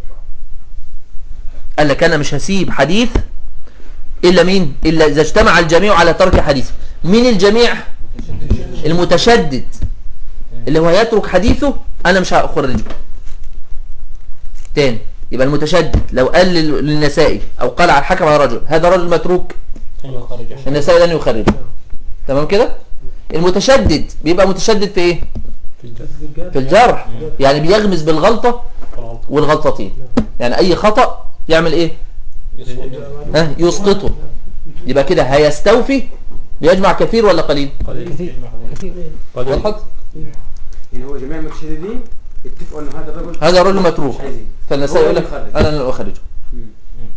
قال لك انا مش هسيب حديث الا مين الا اذا اجتمع الجميع على ترك حديث مين الجميع المتشدد اللي هو يترك حديثه انا مش هخرجه تاني يبقى المتشدد لو قال لل- للنسائي او قال على الحكم على رجل هذا رجل متروك النسائي لن يخرجه تمام كده المتشدد بيبقى متشدد في ايه في الجرح يعني بيغمز بالغلطة والغلطتين يعني اي خطأ يعمل ايه ها يسقطه يبقى كده هيستوفي بيجمع كثير ولا قليل كثير كثير وضحت يعني هو جميع المتشددين اتفقوا ان هذا الرجل هذا رجل متروك مش عايزين فالنسائي هو يقول لك اللي يخرج. انا اللي اخرجه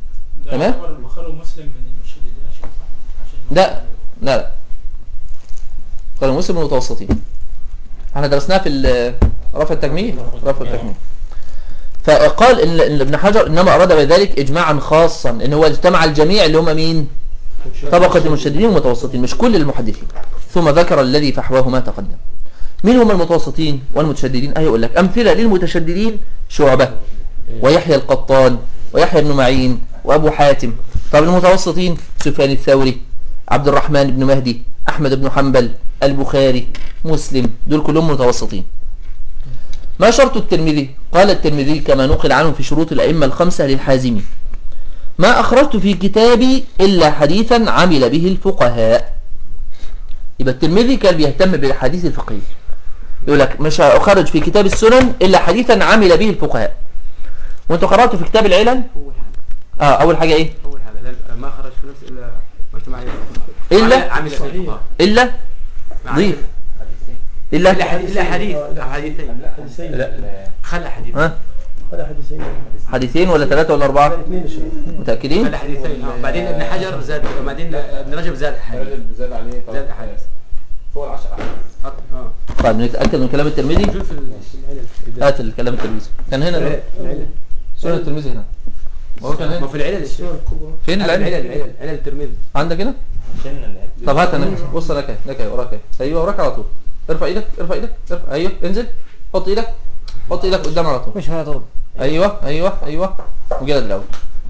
ده تمام. يعتبر البخاري ومسلم من المشددين يا شيخ عشان لا لا لا قال مسلم من المتوسطين احنا درسناها في ال- رفع التجميع رفع التجميع فقال ان إن ابن حجر انما اراد بذلك اجماعا خاصا ان هو اجتمع الجميع اللي هم مين طبقة المشددين والمتوسطين مش كل المحدثين ثم ذكر الذي فحواه ما تقدم مين هم المتوسطين والمتشددين اهي يقول لك امثله للمتشددين شعبه ويحيى القطان ويحيى بن معين وابو حاتم طب المتوسطين سفيان الثوري عبد الرحمن بن مهدي احمد بن حنبل البخاري مسلم دول كلهم متوسطين ما شرط الترمذي قال الترمذي كما نقل عنه في شروط الائمه الخمسه للحازمي ما اخرجت في كتابي الا حديثا عمل به الفقهاء يبقى الترمذي كان بيهتم بالحديث الفقهي يقول لك مش اخرج في كتاب السنن الا حديثا عمل به الفقهاء وانتوا قراتوا في كتاب العلل اول حاجه اه اول حاجه ايه اول حاجه لا- ما خرج في نفس الا مجتمع إلا؟ عمل- عمل في الفقهاء. الا مع- ضيف الا الا حديث الا حديث أو حديثين حديثين لا خلى حديث ها هذا حديثين حديثين ولا ثلاثه ولا اربعه اثنين يا شيخ متاكدين خلى حديثين آه. بعدين ابن حجر زاد بعدين ابن رجب زاد حديث زاد عليه زاد حديث فوق العشر حط اه طيب نتاكد من كلام الترمذي شوف ال- هات الكلام الترمذي كان هنا ده. سنن الترمذي هنا هو كان ما هنا في العلل الشيخ فين العلل العلم العلل علل الترمذي عندك هنا طب هات انا بص لك اهي لك اهي وراك اهي ايوه وراك على طول ارفع ايدك ارفع ايدك ارفع ايوه انزل حط ايدك حط ايدك قدام على طول مش على طول ايوه ايوه ايوه وجلد الاول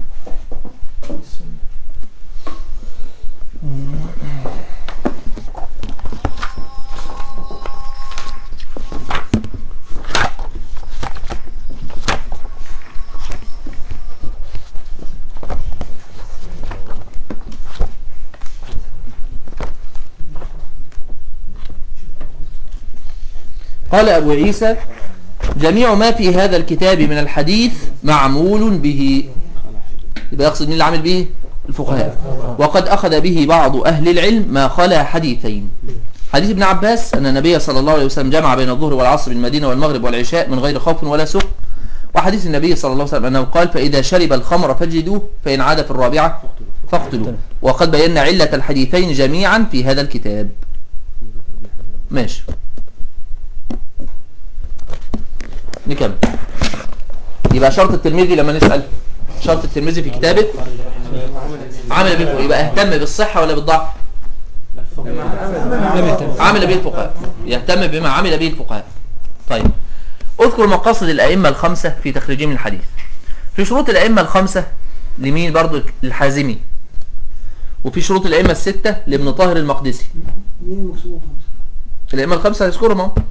قال أبو عيسى جميع ما في هذا الكتاب من الحديث معمول به يبقى يقصد مين اللي عامل به الفقهاء وقد أخذ به بعض أهل العلم ما خلا حديثين حديث ابن عباس أن النبي صلى الله عليه وسلم جمع بين الظهر والعصر بالمدينة والمغرب والعشاء من غير خوف ولا سوء وحديث النبي صلى الله عليه وسلم أنه قال فإذا شرب الخمر فاجلدوه فإن عاد في الرابعة فاقتلوه وقد بينا علة الحديثين جميعا في هذا الكتاب ماشي نكمل يبقى شرط الترمذي لما نسأل شرط الترمذي في كتابه عمل به يبقى اهتم بالصحة ولا بالضعف عمل به الفقهاء يهتم بما عمل به الفقهاء طيب اذكر مقاصد الأئمة الخمسة في تخريجهم الحديث في شروط الأئمة الخمسة لمين برضو الحازمي وفي شروط الأئمة الستة لابن طاهر المقدسي مين المقصود خمسة؟ الأئمة الخمسة هيذكرهم اهو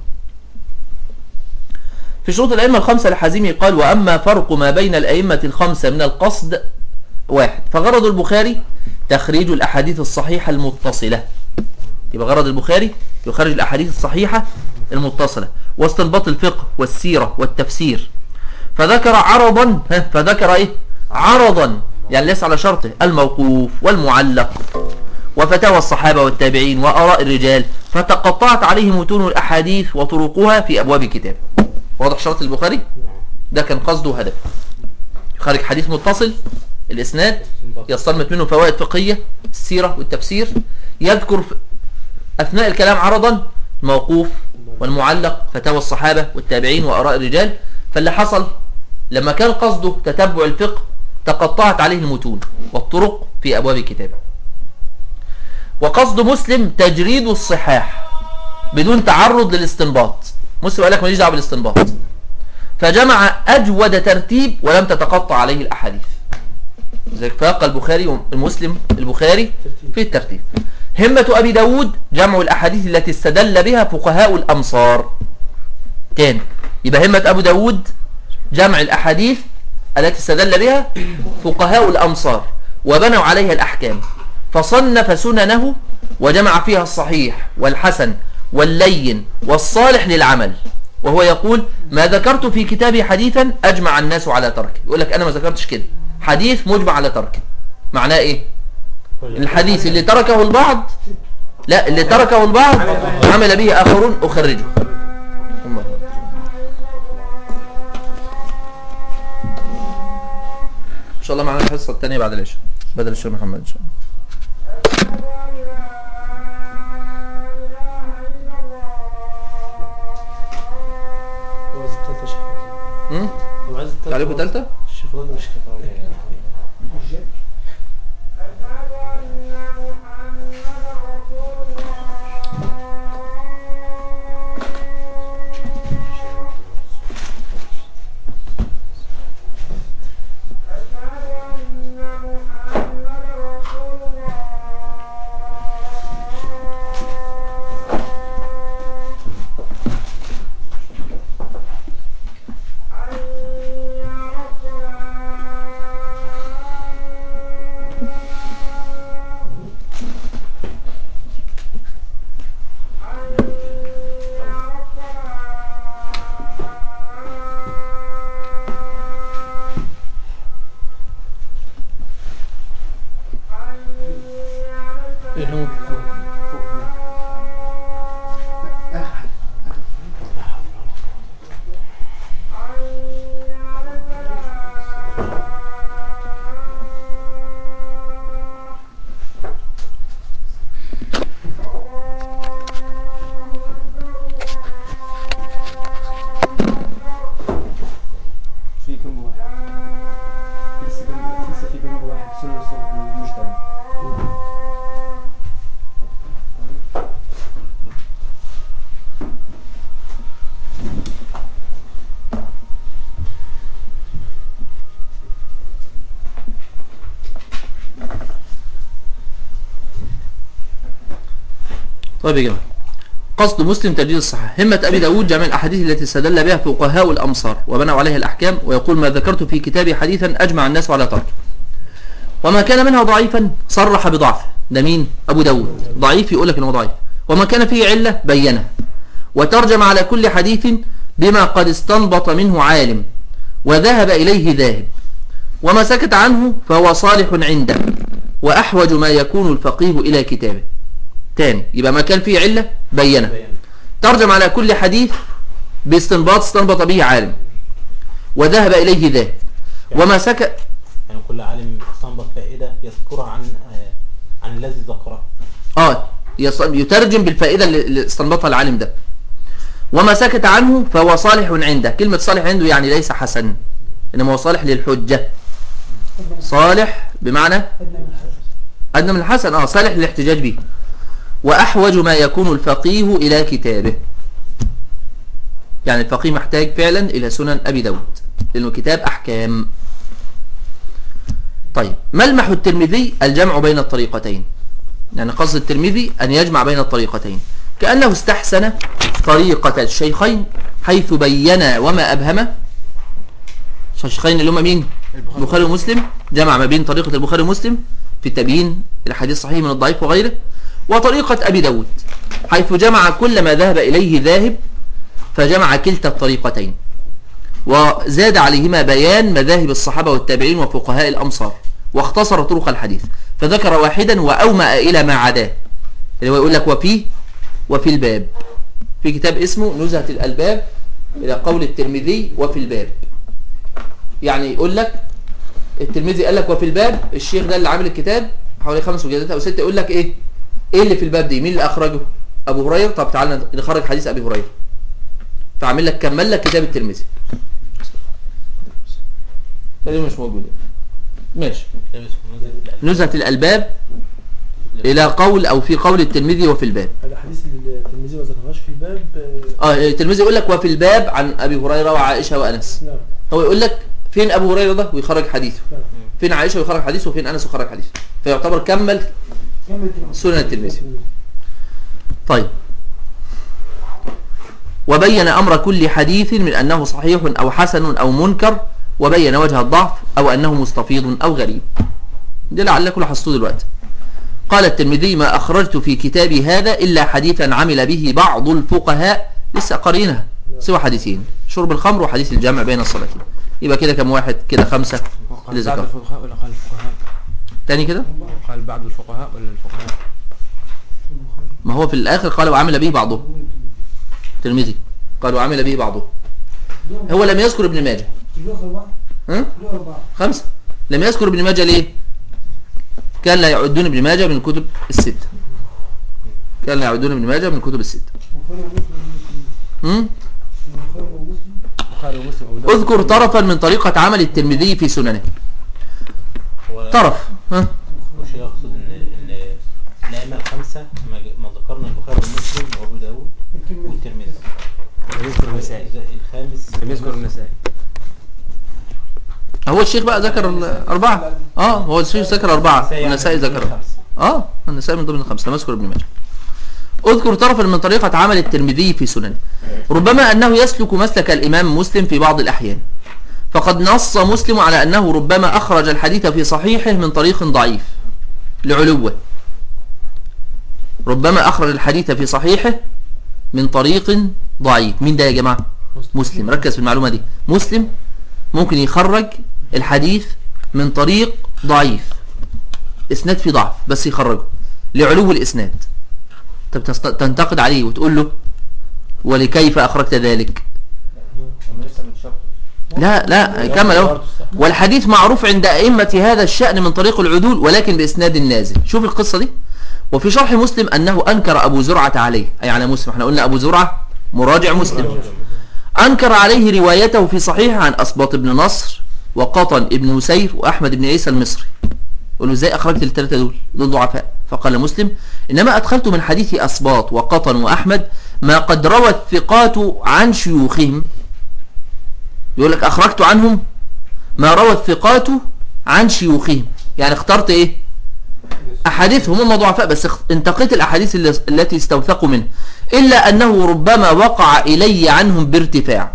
في شروط الأئمة الخمسة الحازمي قال وأما فرق ما بين الأئمة الخمسة من القصد واحد فغرض البخاري تخريج الأحاديث الصحيحة المتصلة يبقى غرض البخاري يخرج الأحاديث الصحيحة المتصلة واستنباط الفقه والسيرة والتفسير فذكر عرضا ها، فذكر ايه عرضا يعني ليس على شرطه الموقوف والمعلق وفتاوى الصحابة والتابعين وآراء الرجال فتقطعت عليه متون الأحاديث وطرقها في أبواب الكتاب واضح شرط البخاري ده كان قصده وهدف يخرج حديث متصل الإسناد يستنبط منه فوائد فقهية السيرة والتفسير يذكر في- أثناء الكلام عرضا الموقوف والمعلق فتاوى الصحابة والتابعين وآراء الرجال فاللي حصل لما كان قصده تتبع الفقه تقطعت عليه المتون والطرق في أبواب الكتاب وقصد مسلم تجريد الصحاح بدون تعرض للاستنباط مسلم قال لك ماليش دعوه بالاستنباط فجمع اجود ترتيب ولم تتقطع عليه الاحاديث لذلك فاق البخاري ومسلم البخاري في الترتيب همة أبي داود جمع الأحاديث التي استدل بها فقهاء الأمصار كان يبقى همة أبو داود جمع الأحاديث التي استدل بها فقهاء الأمصار وبنوا عليها الأحكام فصنف سننه وجمع فيها الصحيح والحسن واللين والصالح للعمل وهو يقول ما ذكرت في كتابي حديثا أجمع الناس على تركه يقول لك أنا ما ذكرتش كده حديث مجمع على تركه معناه إيه الحديث اللي تركه البعض لا اللي تركه البعض عمل به آخرون أخرجه الله شاء الله معنا الحصة الثانية بعد العشاء بدل الشيخ محمد إن شاء الله هو عايز التالتة يا شيخ أمم؟ هو عايز التالتة تعليق ثالثة الشيخ راجل مش كده إيه هو؟ في جنب واحد لسه جنب لسه في جنب واحد سنة صوت المجتمع طيب يا جماعة قصد مسلم تجديد الصحة همة أبي داود جمع الأحاديث التي استدل بها فقهاء الأمصار وبنوا عليها الأحكام ويقول ما ذكرت في كتابي حديثا أجمع الناس على تركه وما كان منها ضعيفا صرح بضعفه ده مين أبو داود ضعيف يقول لك إنه ضعيف وما كان فيه علة بينه وترجم على كل حديث بما قد استنبط منه عالم وذهب إليه ذاهب وما سكت عنه فهو صالح عنده وأحوج ما يكون الفقيه إلى كتابه تاني يبقى ما كان فيه علة بينه بيان ترجم على كل حديث باستنباط استنبط به عالم وذهب إليه ذاهب وما سكت يعني كل عالم استنبط فائدة يذكرها عن آه، عن الذي ذكره اه يص- يترجم بالفائدة اللي اللي استنبطها العالم ده وما سكت عنه فهو صالح عنده كلمة صالح عنده يعني ليس حسن إنما هو صالح للحجة صالح بمعنى أدنى من الحسن اه صالح للاحتجاج به وأحوج ما يكون الفقيه إلى كتابه يعني الفقيه محتاج فعلا إلى سنن أبي داود لأنه كتاب أحكام طيب ملمح الترمذي الجمع بين الطريقتين يعني قصد الترمذي أن يجمع بين الطريقتين كأنه استحسن طريقة الشيخين حيث بين وما أبهم الشيخين اللي هم مين البخاري ومسلم جمع ما بين طريقة البخاري ومسلم في تبيين الحديث الصحيح من الضعيف وغيره وطريقة أبي داود حيث جمع كل ما ذهب إليه ذاهب فجمع كلتا الطريقتين وزاد عليهما بيان مذاهب الصحابة والتابعين وفقهاء الأمصار واختصر طرق الحديث فذكر واحدا وأومأ إلى ما عداه اللي هو يقول لك وفي وفي الباب في كتاب اسمه نزهة الألباب إلى قول الترمذي وفي الباب يعني يقول لك الترمذي قال لك وفي الباب الشيخ ده اللي عامل الكتاب حوالي خمس وجلدات أو ستة يقول لك إيه إيه اللي في الباب دي مين اللي أخرجه أبو هريرة طب تعالى نخرج حديث أبي هريرة فعمل لك كمل لك كتاب الترمذي تقريبا مش موجود ماشي كتاب اسمه نزهة الألباب. نزهة الألباب إلى قول أو في قول الترمذي وفي الباب هذا حديث الترمذي ما ذكرهاش في الباب آه، اه الترمذي يقول لك وفي الباب عن أبي هريرة وعائشة وأنس نعم هو يقول لك فين أبو هريرة ده ويخرج حديثه نعم فين عائشة ويخرج حديثه وفين أنس ويخرج حديثه فيعتبر كمل سنن الترمذي طيب وبين أمر كل حديث من أنه صحيح أو حسن أو منكر وبين وجه الضعف أو أنه مستفيض أو غريب دي لعلكم لاحظتوه دلوقتي قال الترمذي ما أخرجت في كتابي هذا إلا حديثا عمل به بعض الفقهاء لسه قرينها سوى حديثين شرب الخمر وحديث الجمع بين الصلاتين يبقى كده كم واحد كده خمسة اللي قال بعض ذكر الفقهاء ولا قال الفقهاء تاني كده قال بعض الفقهاء ولا الفقهاء ما هو في الآخر قال وعمل به بعضهم الترمذي قال وعمل به بعضهم هو لم يذكر ابن ماجه ها؟ خمسة لم يذكر ابن ماجه ليه كان لا يعدون ابن ماجه من الكتب الستة كان لا يعدون ابن ماجه من الكتب الستة هم؟ البخاري ومسلم وابو داود اذكر طرفا من طريقة عمل الترمذي في سننه هو طرف ها مش يقصد ان ان الائمه الخمسه ما ج- ما ذكرنا البخاري ومسلم وابو داود والترمذي لم يذكر النسائي الخامس لم يذكر النسائي هو الشيخ بقى ذكر الأربعة اه هو الشيخ ذكر أربعة والنسائي ذكر اه النسائي من ضمن الخمسة لم يذكر ابن ماجه اذكر طرفا من طريقة عمل الترمذي في سننه ربما أنه يسلك مسلك الإمام مسلم في بعض الأحيان فقد نص مسلم على أنه ربما أخرج الحديث في صحيحه من طريق ضعيف لعلوه ربما أخرج الحديث في صحيحه من طريق ضعيف مين ده يا جماعة مسلم ركز في المعلومة دي مسلم ممكن يخرج الحديث من طريق ضعيف اسناد فيه ضعف بس يخرجه لعلو الاسناد طب تست- تنتقد عليه وتقول له ولكيف اخرجت ذلك لا لا كمل اهو والحديث معروف عند ائمه هذا الشان من طريق العدول ولكن باسناد نازل شوف القصه دي وفي شرح مسلم انه انكر ابو زرعه عليه اي على مسلم احنا قلنا ابو زرعه مراجع مسلم أنكر عليه روايته في صحيح عن أسباط بن نصر وقطن ابن نسير وأحمد بن عيسى المصري قال له ازاي أخرجت الثلاثة دول دول ضعفاء فقال مسلم إنما أدخلت من حديث أسباط وقطن وأحمد ما قد روى الثقات عن شيوخهم يقول لك أخرجت عنهم ما روى الثقات عن شيوخهم يعني اخترت إيه أحاديثهم هم ضعفاء بس اخ- انتقيت الأحاديث اللي- التي استوثقوا منها إلا أنه ربما وقع إلي عنهم بارتفاع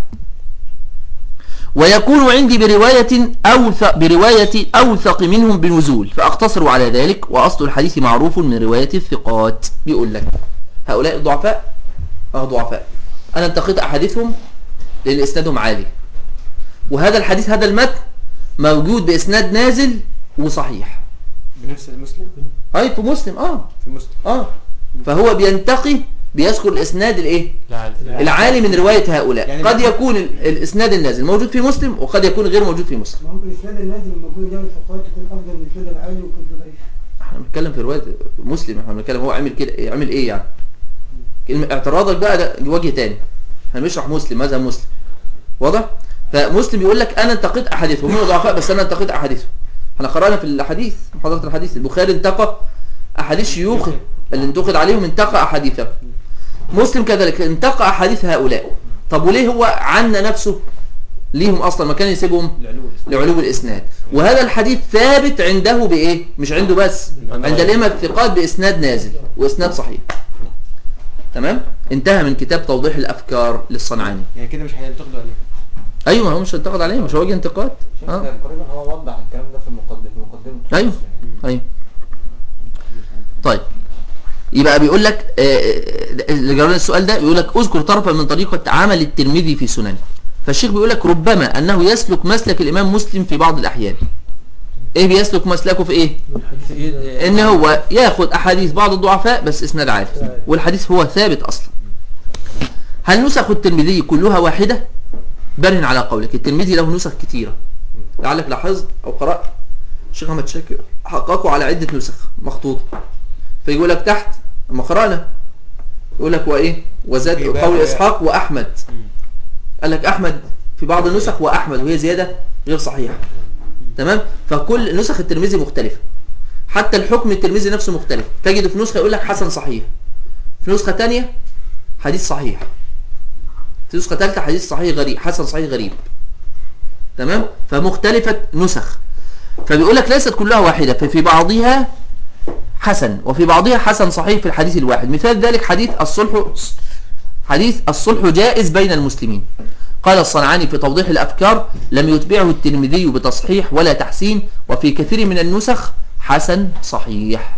ويكون عندي برواية أوثق, برواية أوثق منهم بنزول فأقتصر على ذلك وأصل الحديث معروف من رواية الثقات بيقول لك هؤلاء ضعفاء أه ضعفاء أنا انتقيت أحاديثهم لأن إسنادهم عالي وهذا الحديث هذا المتن موجود بإسناد نازل وصحيح بنفس المسلم أي في مسلم آه في مسلم آه فهو بينتقي بيذكر الإسناد الإيه العالي العالي من رواية هؤلاء يعني قد مثلا- يكون ال- الإسناد النازل موجود في مسلم وقد يكون غير موجود في مسلم ممكن الاسناد النازل الموجود ده الفقهاء تكون افضل من الاسناد العالي ويكون في ضعيف احنا بنتكلم في رواية مسلم احنا بنتكلم هو عمل كده يعمل ايه يعني كلمة اعتراضك بقى ده وجه تاني احنا بنشرح مسلم ماذا مسلم واضح فمسلم يقول لك انا انتقيت احاديثهم هم ضعفاء بس انا انتقيت احاديثهم احنا قرانا في الحديث محاضرة الحديث البخاري انتقى احاديث شيوخه اللي انتقد عليهم انتقى احاديثهم مسلم كذلك انتقى احاديث هؤلاء طب وليه هو عنا نفسه ليهم اصلا ما كان يسيبهم العلو لعلو الإسناد وهذا الحديث ثابت عنده بإيه مش عنده بس عند الأئمة الثقات بإسناد نازل وإسناد صحيح تمام انتهى من كتاب توضيح الأفكار للصنعاني يعني كده مش هينتقدوا عليه أيوة هو مش هينتقد عليه مش هو وجه انتقاد آه. تقريبا هو وضح الكلام ده في المقدمة في مقدمة أيوة أيوة طيب يبقى بيقول لك آه، آه، اللي جرى السؤال ده يقول لك اذكر طرفا من طريقة عمل الترمذي في سننه فالشيخ بيقول لك ربما أنه يسلك مسلك الإمام مسلم في بعض الأحيان إيه بيسلك مسلكه في إيه الحديث ايه ان هو ياخد احاديث بعض الضعفاء بس اسناد عالي والحديث هو ثابت اصلا هل نسخ الترمذي كلها واحدة برهن على قولك الترمذي له نسخ كتيرة لعلك لاحظت او قرأت الشيخ احمد شاكر حققوا على عدة نسخ مخطوطة فيقول لك تحت اما قرأنا يقول لك وايه وزاد في باب- قول اسحاق واحمد قال لك احمد في بعض النسخ واحمد وهي زيادة غير صحيحة تمام فكل نسخ الترمذي مختلفة حتى الحكم الترمذي نفسه مختلف تجد في نسخة يقول لك حسن صحيح في نسخة تانية حديث صحيح في نسخة ثالثة حديث صحيح غريب حسن صحيح غريب تمام فمختلفة نسخ فبيقول لك ليست كلها واحدة ففي بعضها حسن وفي بعضها حسن صحيح في الحديث الواحد مثال ذلك حديث الصلح حديث الصلح جائز بين المسلمين قال الصنعاني في توضيح الأفكار لم يتبعه الترمذي بتصحيح ولا تحسين وفي كثير من النسخ حسن صحيح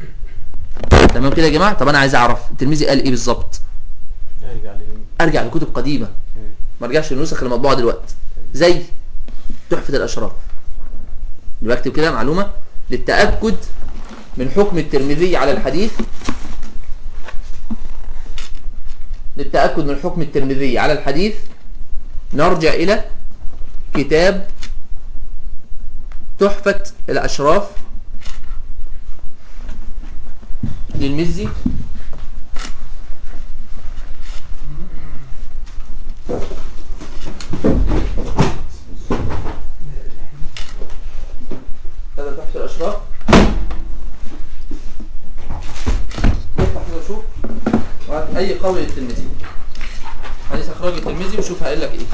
تمام كده يا جماعة طب أنا عايز أعرف الترمذي قال إيه بالظبط ارجع لمين أرجع لكتب قديمة ما ارجعش للنسخ اللي مطبوعة دلوقتي زي تحفة الأشراف بكتب كده معلومة للتأكد من حكم الترمذي على الحديث للتأكد من حكم الترمذي على الحديث نرجع إلى كتاب تحفة الأشراف للمزي هذا تحفة الأشراف افتح كده وشوف وهات أي قول للترمذي حديث أخرج الترمذي وشوف هقول لك إيه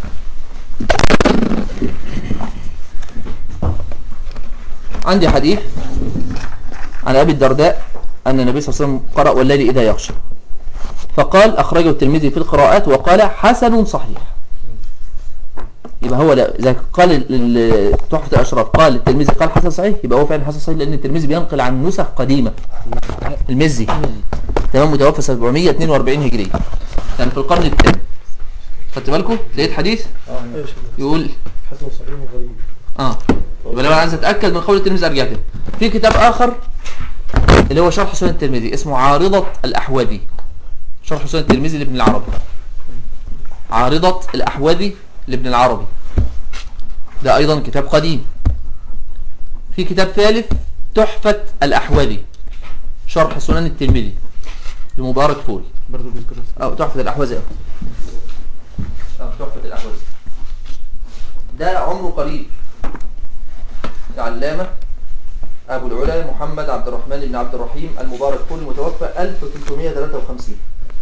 عندي حديث عن أبي الدرداء أن النبي صلى الله عليه وسلم قرأ والليل إذا يغشى فقال أخرجه الترمذي في القراءات وقال حسن صحيح يبقى هو لا إذا قال ال- ال- تحفة الأشراف قال الترمذي قال حسن صحيح يبقى هو فعلا حسن صحيح لأن الترمذي بينقل عن نسخ قديمة المزي تمام متوفى 742 هجرية يعني في القرن الثاني خدت بالكم لقيت حديث ايش يقول حسن صحيح وغريب اه يبقى لو انا عايز اتاكد من قول الترمذي ارجع تاني في كتاب اخر اللي هو شرح سنن الترمذي اسمه عارضة الاحوذي شرح سنن الترمذي لابن العربي عارضة الاحوذي لابن العربي ده ايضا كتاب قديم في كتاب ثالث تحفة الاحوذي شرح سنن الترمذي لمبارك فوري برضه بيذكر أو تحفة الأحوذي أو أو تحفة الأحوذي ده عمره قريب العلامة أبو العلا محمد عبد الرحمن بن عبد الرحيم المبارك كل متوفى 1353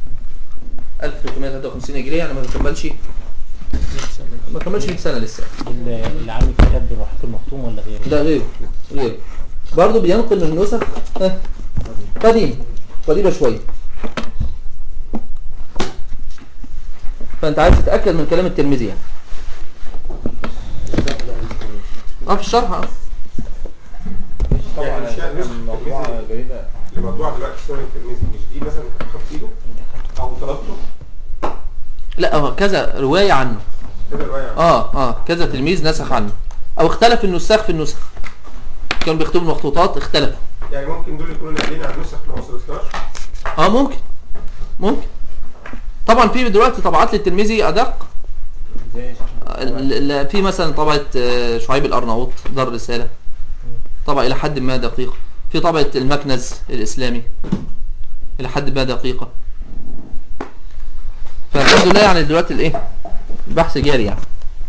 1353 هجرية يعني ما كملش ما كملش 100 سنة لسه اللي اللي عامل كتاب بالرحيق المختوم ولا غيره؟ ده غيره غيره برضه بينقل من نسخ ها، قديم قديمة شوية فانت عايز تتأكد من كلام الترمذي يعني اه في الشرح اه يعني مش يعني نسخة الترمذي جيدة اللي مطبوعة دلوقتي في سنن الترمذي مش دي مثلا كانت خط ايده او طلبته لا هو كذا رواية عنه كده رواية عنه. اه اه كذا تلميذ نسخ عنه او اختلف النساخ في النسخ كانوا بيكتبوا المخطوطات اختلفوا يعني ممكن دول يكونوا ناقلين عن نسخ ما وصلتناش اه ممكن ممكن طبعا في دلوقتي طبعات للترمذي ادق زي ال- ال- في مثلا طبعة آه، شعيب الأرناؤوط دار الرسالة طبعة إلى حد ما دقيقة في طبعة المكنز الإسلامي إلى حد ما دقيقة فالحمد لله يعني دلوقتي الإيه البحث جاري يعني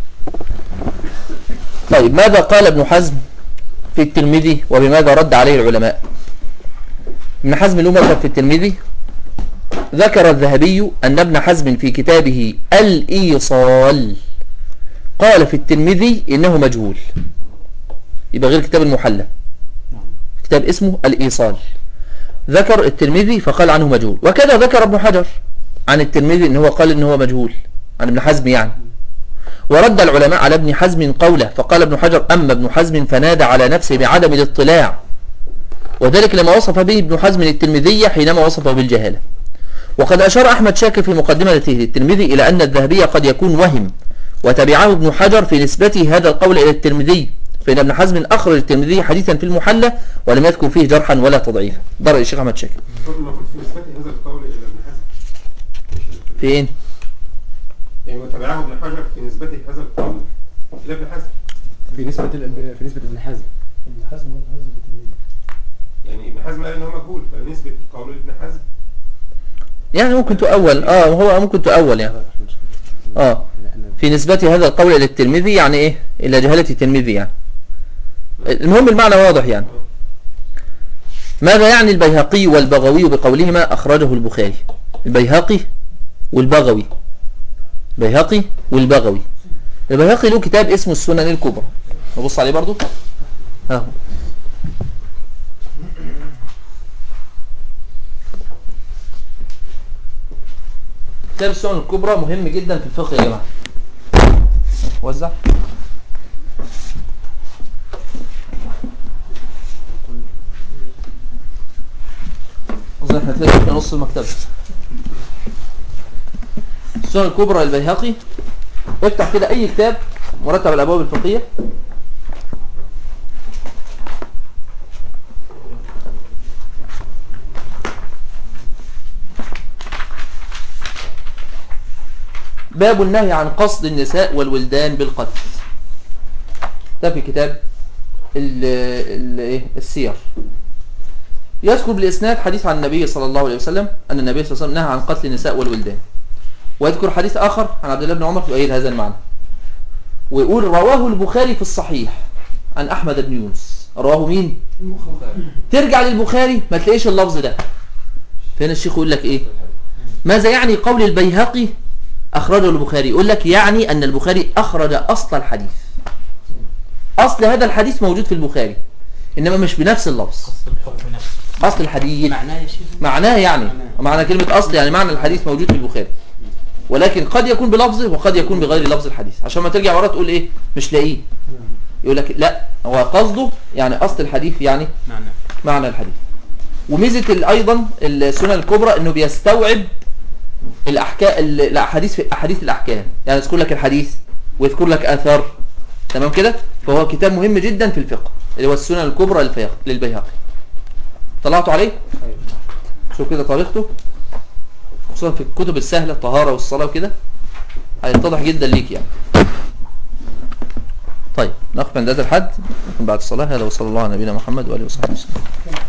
طيب ماذا قال ابن حزم في الترمذي وبماذا رد عليه العلماء ابن حزم له مذهب في الترمذي ذكر الذهبي أن ابن حزم في كتابه الإيصال قال في الترمذي إنه مجهول يبقى غير كتاب المحلى كتاب اسمه الإيصال ذكر الترمذي فقال عنه مجهول وكذا ذكر ابن حجر عن الترمذي إن هو قال إن هو مجهول عن ابن حزم يعني ورد العلماء على ابن حزم قوله فقال ابن حجر أما ابن حزم فنادى على نفسه بعدم الاطلاع وذلك لما وصف به ابن حزم الترمذي حينما وصفه بالجهالة وقد أشار أحمد شاكر في مقدمته للترمذي إلى أن الذهبي قد يكون وهم وتبعه ابن حجر في نسبته هذا القول إلى الترمذي فإن ابن حزم أخرج الترمذي حديثا في المحلى ولم يذكر فيه جرحا ولا تضعيفا ده رأي الشيخ أحمد شاكر المفروض المفروض في نسبته هذا القول الى ابن حزم فين؟ يعني وتبعه ابن حجر في نسبته هذا القول الى ابن حزم في نسبة ال- في نسبة ابن حزم ابن حزم هو ابن حزم التلميذ يعني ابن حزم قال ان هو مجهول فنسبة القول لابن حزم يعني ممكن تؤول اه هو ممكن تؤول يعني اه في نسبة هذا القول إلى الترمذي يعني إيه إلى جهالة الترمذي يعني المهم المعنى واضح يعني ماذا يعني البيهقي والبغوي بقولهما أخرجه البخاري البيهقي والبغوي البيهقي والبغوي البيهقي له كتاب اسمه السنن الكبرى نبص عليه برضو اهو كتاب السنن الكبرى مهم جدا في الفقه يا جماعه وزع أظن احنا تلاقي في نص المكتبة السنن الكبرى للبيهقي افتح كده أي كتاب مرتب الأبواب الفقهية باب النهي عن قصد النساء والولدان بالقتل ده في كتاب ال- ال- إيه؟ السير يذكر بالإسناد حديث عن النبي صلى الله عليه وسلم أن النبي صلى الله عليه وسلم نهى عن قتل النساء والولدان ويذكر حديث آخر عن عبد الله بن عمر يؤيد هذا المعنى ويقول رواه البخاري في الصحيح عن أحمد بن يونس رواه مين؟ ترجع للبخاري ما تلاقيش اللفظ ده فهنا الشيخ يقول لك إيه ماذا يعني قول البيهقي أخرجه البخاري يقول لك يعني أن البخاري أخرج أصل الحديث أصل هذا الحديث موجود في البخاري إنما مش بنفس اللفظ الحكم نفسه أصل الحديث معناه يا شيخ معناه يعني معنى كلمة أصل يعني معنى الحديث موجود في البخاري ولكن قد يكون بلفظه وقد يكون بغير لفظ الحديث عشان ما ترجع ورا تقول إيه مش لاقيه يقول لك لا هو قصده يعني أصل الحديث يعني معناه معنى الحديث وميزة ال- أيضا السنن الكبرى إنه بيستوعب الأحكام الأحاديث في أحاديث الأحكام يعني يذكر لك الحديث ويذكر لك آثار تمام كده فهو كتاب مهم جدا في الفقه اللي هو السنن الكبرى للبيهقي للبيهقي طلعتوا عليه شوف كده طريقته خصوصا في الكتب السهلة الطهارة والصلاة وكده هيتضح جدا ليك يعني طيب نقف عند هذا الحد بعد الصلاة هذا وصلى الله على نبينا محمد وآله وصحبه وسلم